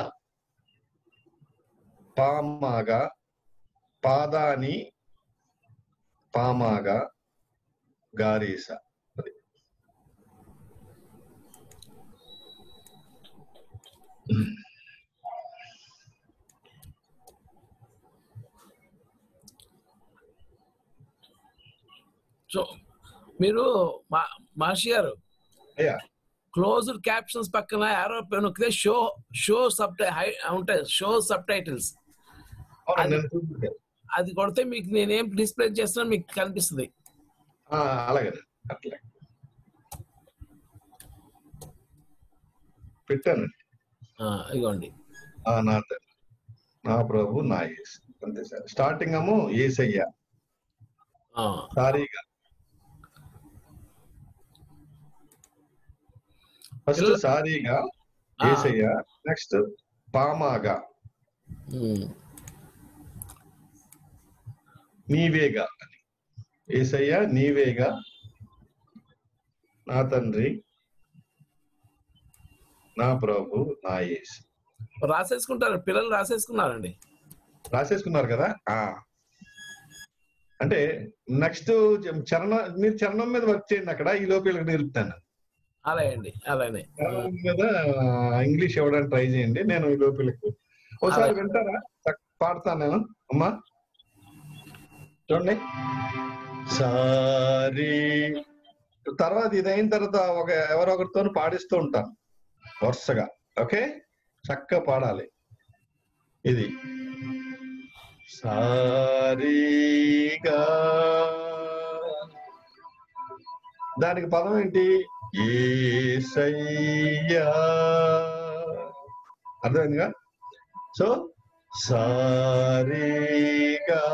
పామాగా పాదాని పామాగా గారీస అది సో మీరు మా మాషి గారు అయ్యా క్లోజ్డ్ క్యాప్షన్స్ పక్కన యారో నొక్కితే షో షో సబ్ ఉంటాయి షో సబ్ టైటిల్స్ అవును, నేను చూపించాను. అది కొడితే మీకు నేనేం డిస్ప్లే చేస్తున్నా మీకు కనిపిస్తుంది ఆ, అలాగే అట్లా పెట్టాను ఆ, ఇదిగోండి ఆ, నా తండ్రి నా ప్రభు నా యేసు అంతే సార్ స్టార్టింగ్ ఏమో ఏసయ్య ఆ, సారీగా ఫస్ట్ పిల్ల- సారీగా ఆ. ఏసయ్య నెక్స్ట్ పామాగా ఉమ్, నీవేగా అని ఏసయ్య నీవేగా నా తండ్రి నా ప్రభు నా యేసు రాసేసుకుంటారు పిల్లలు రాసేసుకున్నారండి రాసేసుకున్నారు కదా ఆ అంటే నెక్స్ట్ చరణం మీరు చరణం మీద వర్క్ చేయండి అక్కడ ఈ లోపు వీళ్ళకి నేర్పుతాను అలాగే అండి అలానే చరణం మీద ఇంగ్లీష్ ఇవ్వడానికి ట్రై చేయండి నేను ఈ లోపు వీళ్ళకి ఒకసారి అలాగే. వింటారా చక్- పాడతాను నేను అమ్మా చూడండి సారీ తర్వాత ఇది అయిన తర్వాత ఒక ఎవరో ఒకరితో పాడిస్తూ ఉంటాను వరుసగా ఓకే చక్కగా పాడాలి ఇది సారీగా దానికి పదం ఏంటి ఏసయ్యా అర్థమైందిగా సో సారీగా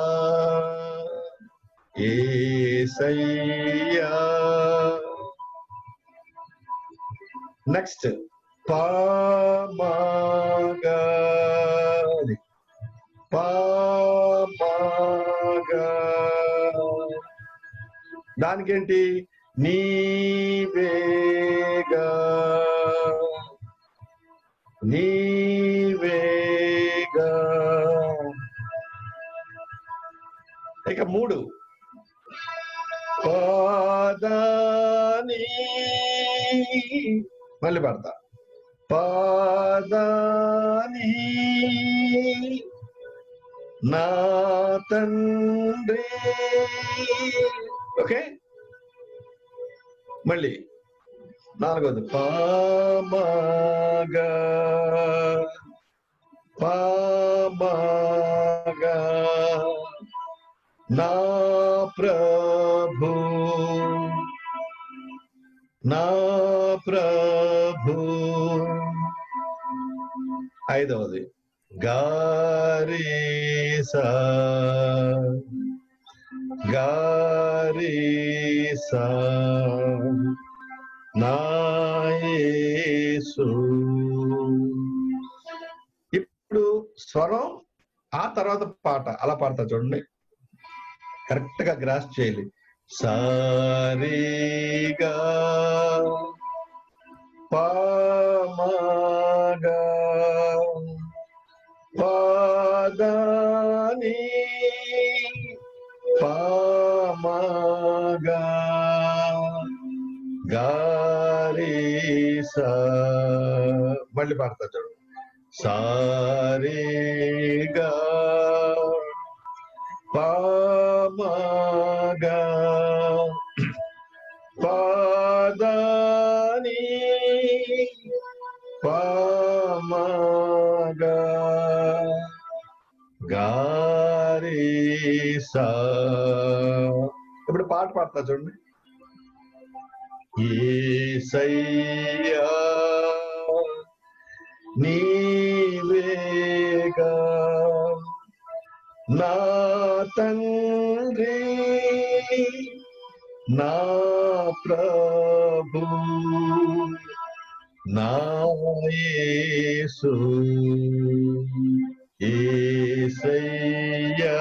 ఏసయ్యా నెక్స్ట్ పామాగా అది. పామాగా దానికేంటి నీవేగా నీవేగా ఇక మూడు పాదాని మళ్ళీ పడతా పాదాని నా తండ్రి ఓకే మళ్ళీ నాలుగోది పామాగా పామాగా నా ప్రభు నా ప్రభు ఐదవది గారీసా గారీసా నాయసు ఇప్పుడు స్వరం ఆ తర్వాత పాట అలా పాడతా చూడండి కరెక్ట్ గా గ్రాస్ చేయాలి సారీగా పామాగా పాదాని పామాగా గారీసా మళ్ళీ పాడతా చూడు సారీగా పామాగా పాదాని పామగా గారీసా ఇప్పుడు పాట పాడతా చూడండి ఏసయ్యా నీవేగా నా తండ్రి నా ప్రభు నా యేసు ఏసయ్యా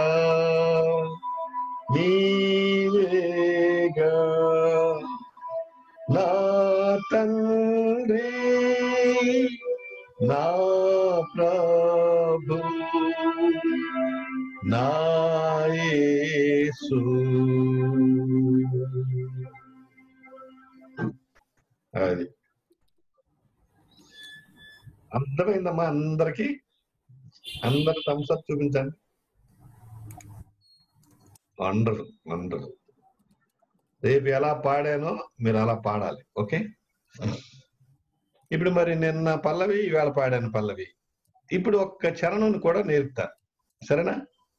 నీవేగా నా తండ్రి నా ప్రభు నా యేసు అది అర్థమైందమ్మా అందరికి అందరు థమ్స్అప్ చూపించండి వండరు వండరు రేపు ఎలా పాడానో మీరు అలా పాడాలి ఓకే ఇప్పుడు మరి నిన్న పల్లవి ఇవాళ పాడాను పల్లవి ఇప్పుడు ఒక్క చరణం కూడా నేర్పుతా సరేనా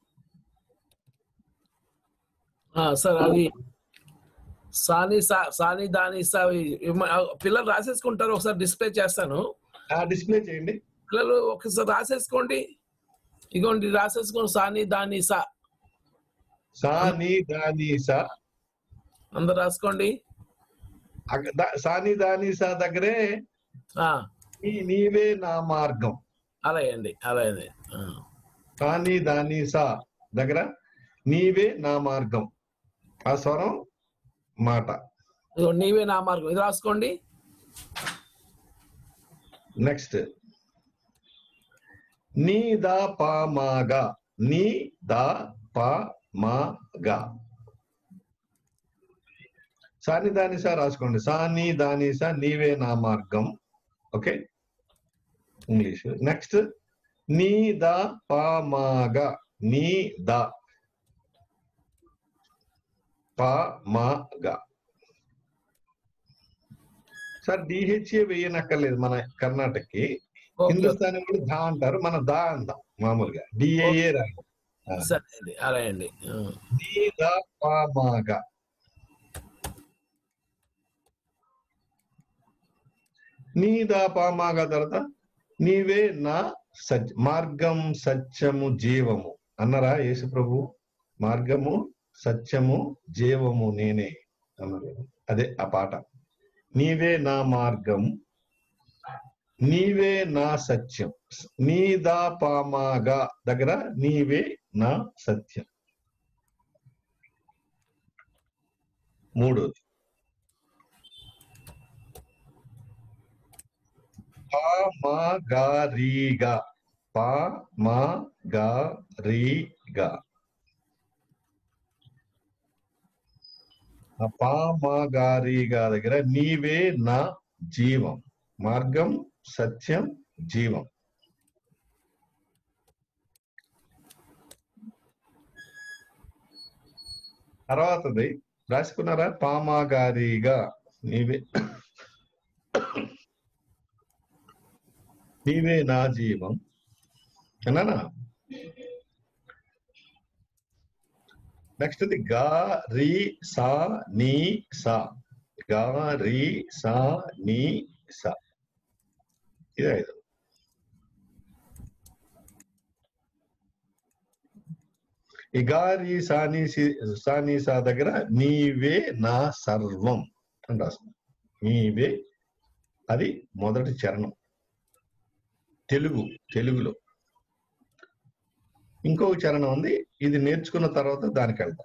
ఆ, సార్ అవి సాని సా- సాని దాని సా ఇవి- ఆ, పిల్లలు రాసేసుకుంటారు ఒకసారి డిస్ప్లే చేస్తాను ఆ డిస్ప్లే చేయండి పిల్లలు ఒకసారి రాసేసుకోండి ఇగోండి రాసేసుకోండి సాని దాని సా సా నీ దాని సా అందరు రాసుకోండి అక్క- దా- సాని దాని సా దగ్గరే ఆ, నీ నీవే నా మార్గం అలాగే అండి అలాగే ఆ. సాని దాని సా దగ్గర నీవే నా మార్గం ఆ స్వరం మాట ఇదిగో నీవే నా మార్గం ఇది రాసుకోండి నెక్స్ట్ నీ దా పా మాగా నీ దా పా మాగా సాని దాని సా రాసుకోండి సాని దాని సా నీవే నా మార్గం ఓకే ఇంగ్లీష్ నెక్స్ట్ నీ దా పా మాగా నీ దా పా మాగా సార్ డిహెచ్ఏ వేయనక్కర్లేదు మన కర్ణాటకకి ఓకే హిందుస్థానీ వాళ్ళు దా అంటారు మన దా అందాం మామూలుగా డిఏఏ రాదు సరే అండి అలాగే అండి ఆ. నీ దా పా మాగా నీ దా పా మాగా తర్వాత నీవే నా సత్య మార్గం సత్యము జీవము అన్నరా యేసు ప్రభు మార్గము సత్యము జీవము నేనే అన్నారు అదే ఆ పాట నీవే నా మార్గం నీవే నా సత్యం నీదా పామాగా దగ్గర నీవే నా సత్యం మూడోది పా మా గా రీ గా పా మా గా రీ గా ఆ పా మా గా రీ గా దగ్గర నీవే నా జీవం మార్గం సత్యం జీవం తర్వాతది రాసుకున్నారా పామాగారిగా నీవే నీవే నా జీవం అన్నానా నెక్స్ట్ ది గా రీ సా నీ సా గా రీ సా నీ సా ఇది ఐదు ఈ గా రీ సా నీ సి- సా నీ సా దగ్గర నీవే నా సర్వం అని రాస్తుంది నీవే అది మొదటి చరణం తెలుగు తెలుగులో ఇంకొక చరణం ఉంది ఇది నేర్చుకున్న తర్వాత దానికి వెళ్తాం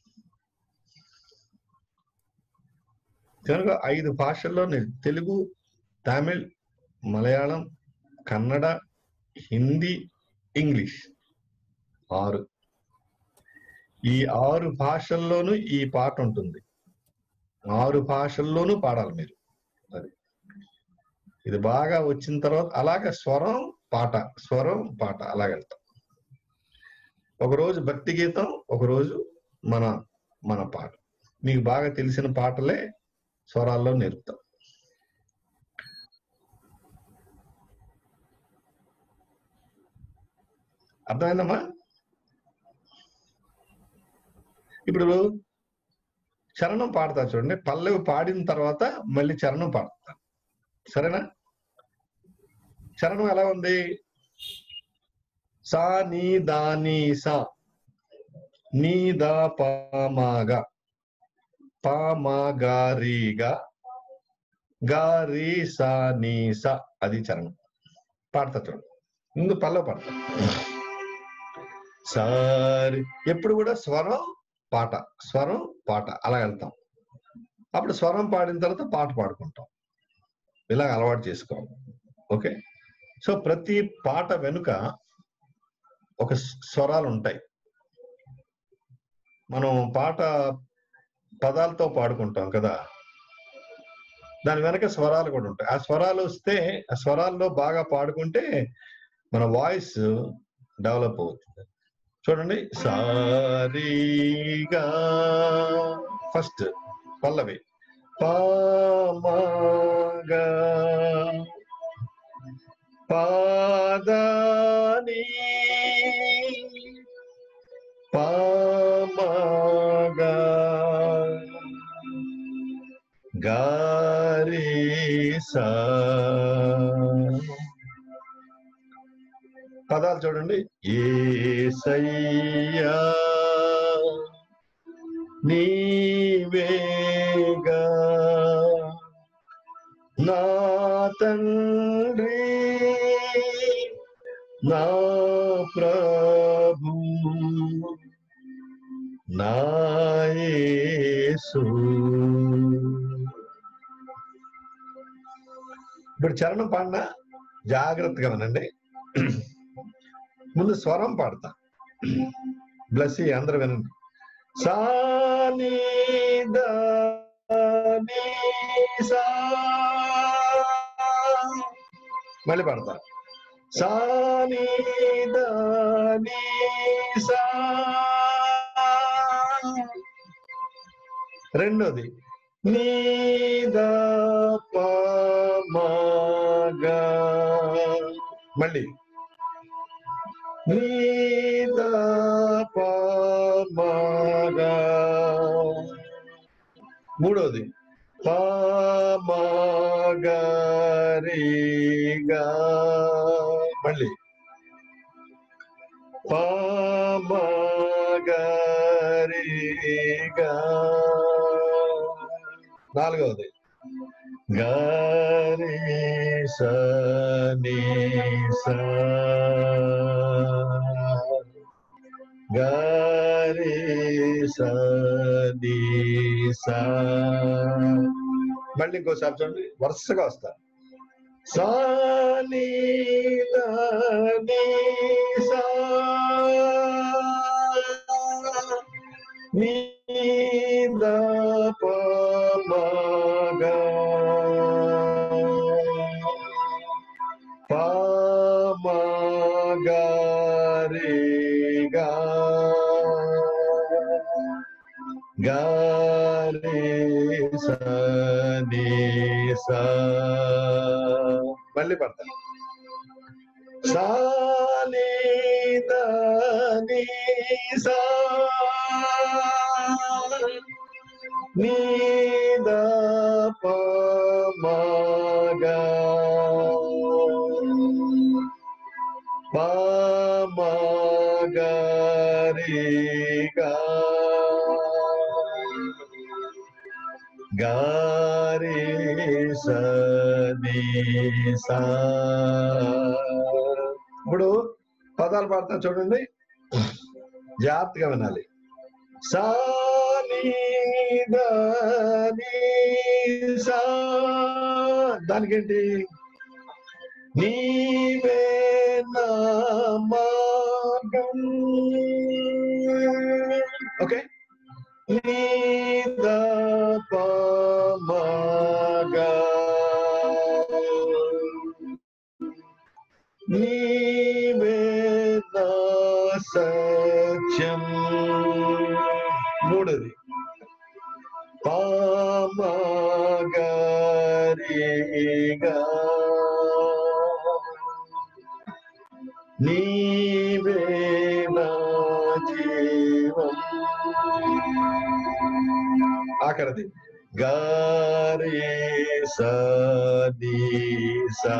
కనుక ఐదు భాషల్లో నే- తెలుగు తమిళ్ మలయాళం కన్నడ హిందీ ఇంగ్లీష్ ఆరు ఈ ఆరు భాషల్లోనూ ఈ పాట ఉంటుంది ఆరు భాషల్లోనూ పాడాలి మీరు అది ఇది బాగా వచ్చిన తర్వాత అలాగే స్వరం పాట స్వరం పాట అలాగ వెళ్తాం ఒకరోజు భక్తి గీతం ఒకరోజు మన మన పాట మీకు బాగా తెలిసిన పాటలే స్వరాల్లో నేర్పుతాం అర్థమైందమ్మా ఇప్పుడు చరణం పాడతా చూడండి పల్లవి పాడిన తర్వాత మళ్ళీ చరణం పాడతా సరేనా చరణం ఎలా ఉంది సా నీ దా నీ సా నీ దా పామాగా పామా రీ గా గా రీ సా నీ సా అది చరణం పాడతా చూడండి ముందు పల్లవి పాడతా సారి ఎప్పుడు కూడా స్వరం పాట స్వరం పాట అలా వెళ్తాం అప్పుడు స్వరం పాడిన తర్వాత పాట పాడుకుంటాం ఇలాగ అలవాటు చేసుకోవాలి ఓకే సో ప్రతి పాట వెనుక ఒక స్- స్వరాలు ఉంటాయి మనం పాట పదాలతో పాడుకుంటాం కదా దాని వెనక స్వరాలు కూడా ఉంటాయి ఆ స్వరాలు వస్తే ఆ స్వరాల్లో బాగా పాడుకుంటే మన వాయిస్ డెవలప్ అవుతుంది చూడండి సారీగా ఫస్ట్ పల్లవి పామగా పాదాని పామగా గారీసా పదాలు చూడండి ఏసయ్యా నీవేగా నా తండ్రి నా ప్రభు నా యేసు ఇప్పుడు చరణం పాడినా జాగ్రత్తగా వినండి ముందు స్వరం పాడతా బ్లస్ అందరూ వినండి సాని దాని సా మళ్ళీ పాడతా సాని దాని సా రెండోది నీదా పామగా మళ్ళీ నీదా పామగా మూడోది పామగరిగా మళ్ళీ పామగరిగా నాలుగవది గరి సని సా గరి సని సా మళ్ళీ ఇంకోసారి చూడండి వరుసగా వస్తా సాని దని సా నీద పమగా పమగరిగా గారి సని సా మళ్ళీ పడతా సాని దని సా నీద పమగా పమగరిగా గారి సని సా ఇప్పుడు పదాలు పాడతా చూడండి జాగ్రత్తగా వినాలి సాని దని సా దానికేంటి నీవే నా మార్గం ఓకే నీద పమగా నీవే నా సత్యం మూడోది పామగరిగా సారిగా నీవే నా జీవం ఆఖరిది గారే సది సా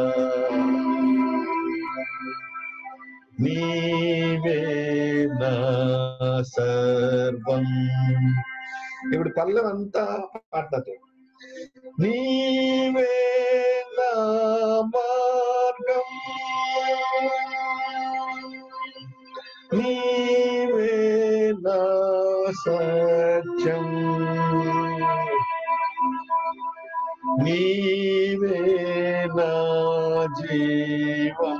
నీవే నా సర్వం ఇప్పుడు పల్లెం అంతా పాడతారు నీవే నా మార్గం నీవే నా సత్యం నీవే నా జీవం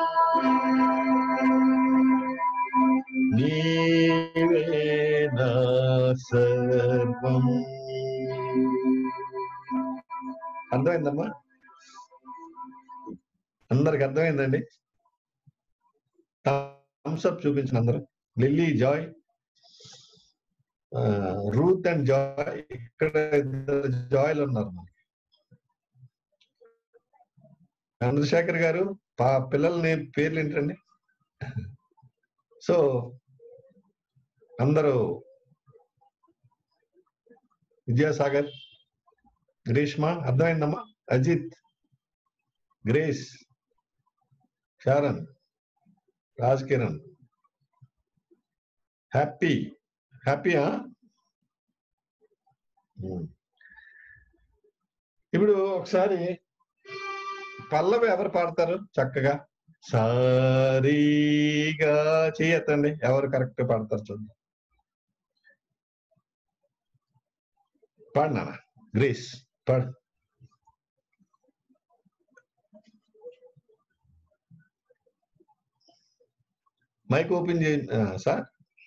నీవే నా సర్వం అర్థమైందమ్మా అందరికి అర్థమైందండి థమ్స్అప్ చూపించిన అందరూ Lilly Joy Ruth and Joy ఇక్కడ ఇద్దరు జాయ్లు ఉన్నారు మనకి చంద్రశేఖర్ గారు పా పిల్లల్ని పేర్లు ఏంటండి సో అందరూ విద్యాసాగర్ గ్రీష్మ అర్థమైందమ్మా Ajit Grace Sharon Raj Kiran happy హ్యాపీయా ఇప్పుడు ఒకసారి పల్లవి ఎవరు పాడతారు చక్కగా సారీగా చేయతండి ఎవరు కరెక్ట్ పాడతారు చూద్దాం పాడినా గ్రేస్ పాడు మైక్ ఓపెన్ చేయండి ఆ, సార్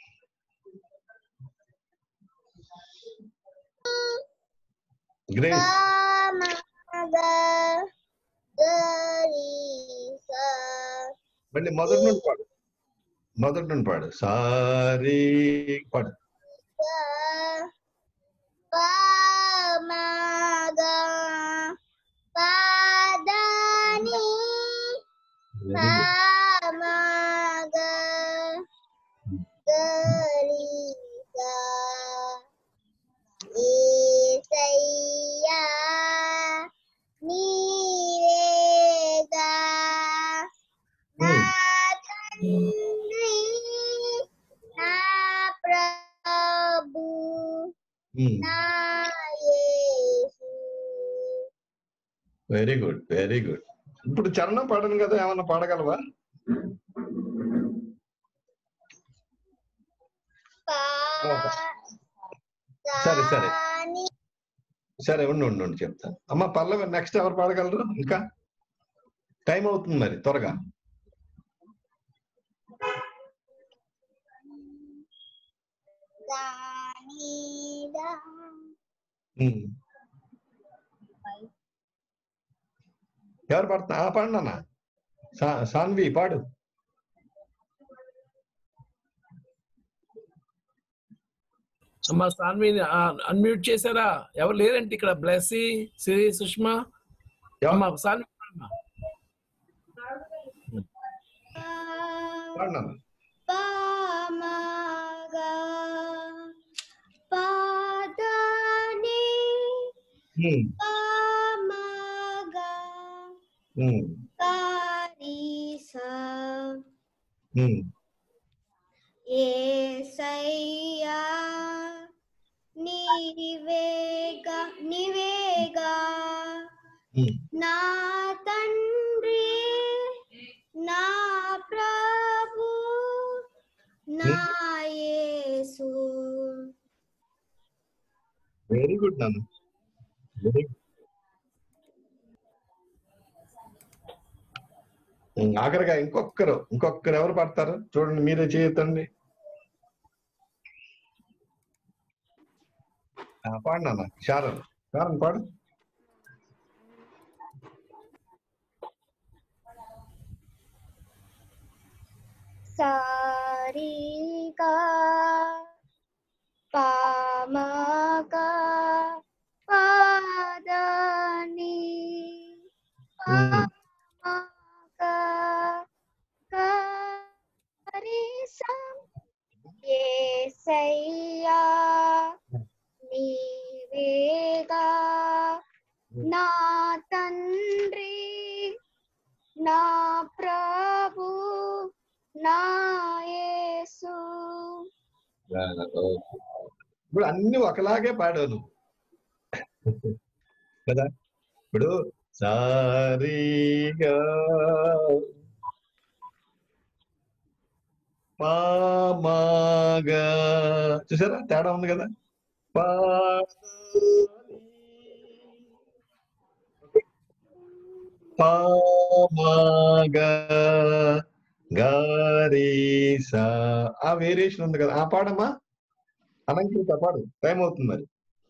గ్రేస్ మళ్ళీ మొదటి నుండి పాడు మొదటి నుండి పాడు సారీ పాడు నీవేగా నా తండ్రి నా ప్రభు నా Yesu very good very good ఇప్పుడు చరణం పాడను కదా ఏమన్నా పాడగలవా సరే, సరే. పాదాని సరే ఉండు ఉండు ఉండు చెప్తాను అమ్మ పల్లవి నెక్స్ట్ ఎవరు పాడగలరు ఇంకా టైం అవుతుంది మరి త్వరగా దానిదా ఉమ్. ఎవరు పాడుతున్నా ఆ పాడు నాన్న సా- సాన్వి పాడు అమ్మా సాన్విని అన్మ్యూట్ చేశారా ఎవరు లేరంటే ఇక్కడ బ్లెస్సీ సిరి సుష్మా అమ్మా సాన్వి పాడమ్మా. పాడు నాన్న పామగా పాదాని ఉమ్, పామగా ఉమ్, కారిసా ఉమ్. ఏసయ్యా నీవేగా నీవేగా ఉమ్. నా తండ్రి నా ప్రభు నా యేసు వెరీ గుడ్ నాన్న వెరీ గుడ్ ఆఖరిగా ఇంకొకరు ఇంకొకరు ఎవరు పాడతారు చూడండి మీరే చేయొద్దండి పాడు నాన్న శారన్ శారన్ పాడు సారిగా పామగా పాదని ఉమ్. ఏసయ్యా నీవేగా నా తండ్రి నా ప్రభు నా యేసు ఆ, ఓకే. ఇప్పుడు అన్ని ఒకలాగే పాడావు నువ్వు కదా ఇప్పుడు సారీగా పామాగా చూసారా తేడా ఉంది కదా పా పామాగా గారీసా ఆ వేరియేషన్ ఉంది కదా ఆ పాడమ్మా అలంకృత పాడు టైం అవుతుంది మరి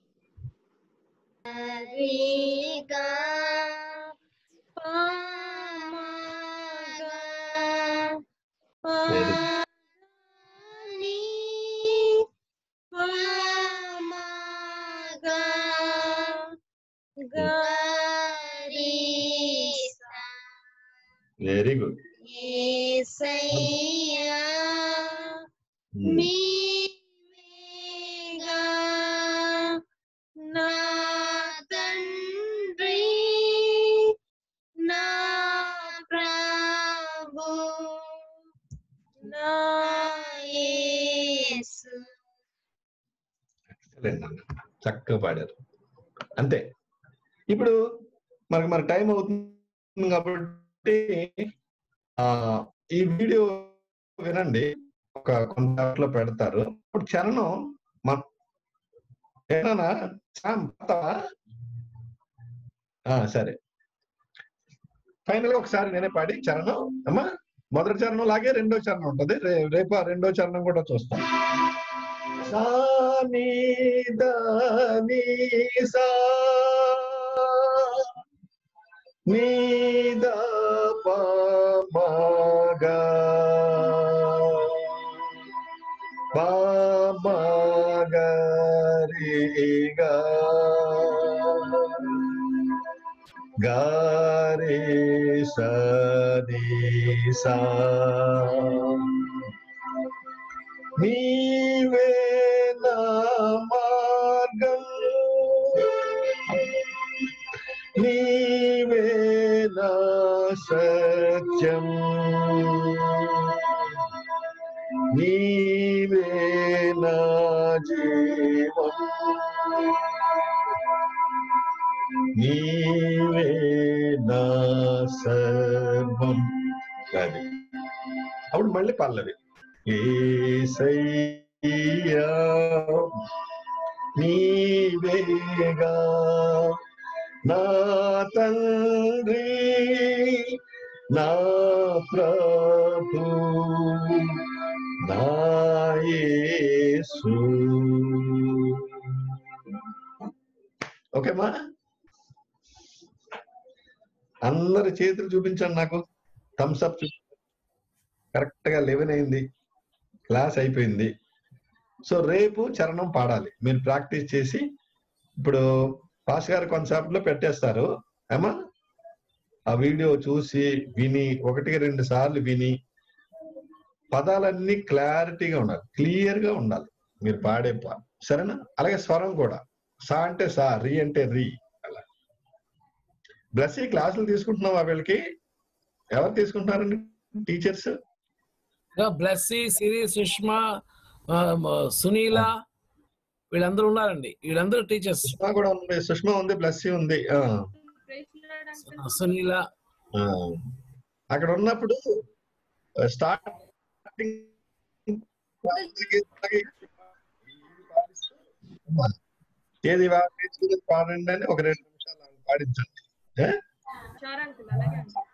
రీగా పామాగా Very పాని పామాగా గారీసా వెరీ గుడ్ యేసయ్యా నీవేగా నా తండ్రి నా ప్రభు నా యేసు ఎక్సలెంట్ అన్న చక్కగా పాడారు అంతే ఇప్పుడు మనకి మన టైం అవుతుంది కాబట్టి ఆ ఈ వీడియో వినండి ఒక కొంతలో పెడతారు ఇప్పుడు చరణం మన ఏనా శామ్ పాడతావా? ఆ సరే ఫైనల్ గా ఒకసారి నేనే పాడి చరణం అమ్మా మొదటి చరణం లాగే రెండో చరణం ఉంటది రే- రేపు ఆ రెండో చరణం కూడా చూస్తాం సా నీ దా నీ సా నీ దా పా మా గా పా మా గా రే గా గా రే సా నీ సా నీవే నా మార్గం నీవే నా సత్యం నీవే నా జీవం నీవే నా సర్వం అది అప్పుడు మళ్ళీ పల్లవి ఏసయ్యా నీవేగా నా తండ్రి నా ప్రభు నా యేసు ఓకేమా అందరి చేతులు చూపించండి నాకు థమ్స్ అప్ కరెక్ట్ గా లెవెన్ అయింది క్లాస్ అయిపోయింది సో రేపు చరణం పాడాలి మీరు ప్రాక్టీస్ చేసి ఇప్పుడు పాస్ గారి కాన్సెప్ట్ లో పెట్టేస్తారు ఏమా ఆ వీడియో చూసి విని ఒకటి రెండు సార్లు విని పదాలన్నీ క్లారిటీగా ఉండాలి క్లియర్ గా ఉండాలి మీరు పాడే పా సరేనా అలాగే స్వరం కూడా సా అంటే సా రి అంటే రి అలా బ్లస్ ఈ క్లాసులు తీసుకుంటున్నావా వీళ్ళకి ఎవరు తీసుకుంటున్నారండి టీచర్స్ బ్లెస్సీ సిరి సుష్మా ఆ, మ- సునీల వీళ్ళందరూ ఉన్నారండి వీళ్ళందరూ టీచర్స్ సుష్మా కూడా ఉంది సుష్మా ఉంది బ్లస్సీ ఉంది ఆ, సునీల ఆ. అక్కడ ఉన్నప్పుడు స్టార్టింగ్ ఏది వా- నేర్చుకునేది పాడండి అని ఒక రెండు నిమిషాలు పాడించండి ఏ? షూర్ అంకుల్ అలాగే అండి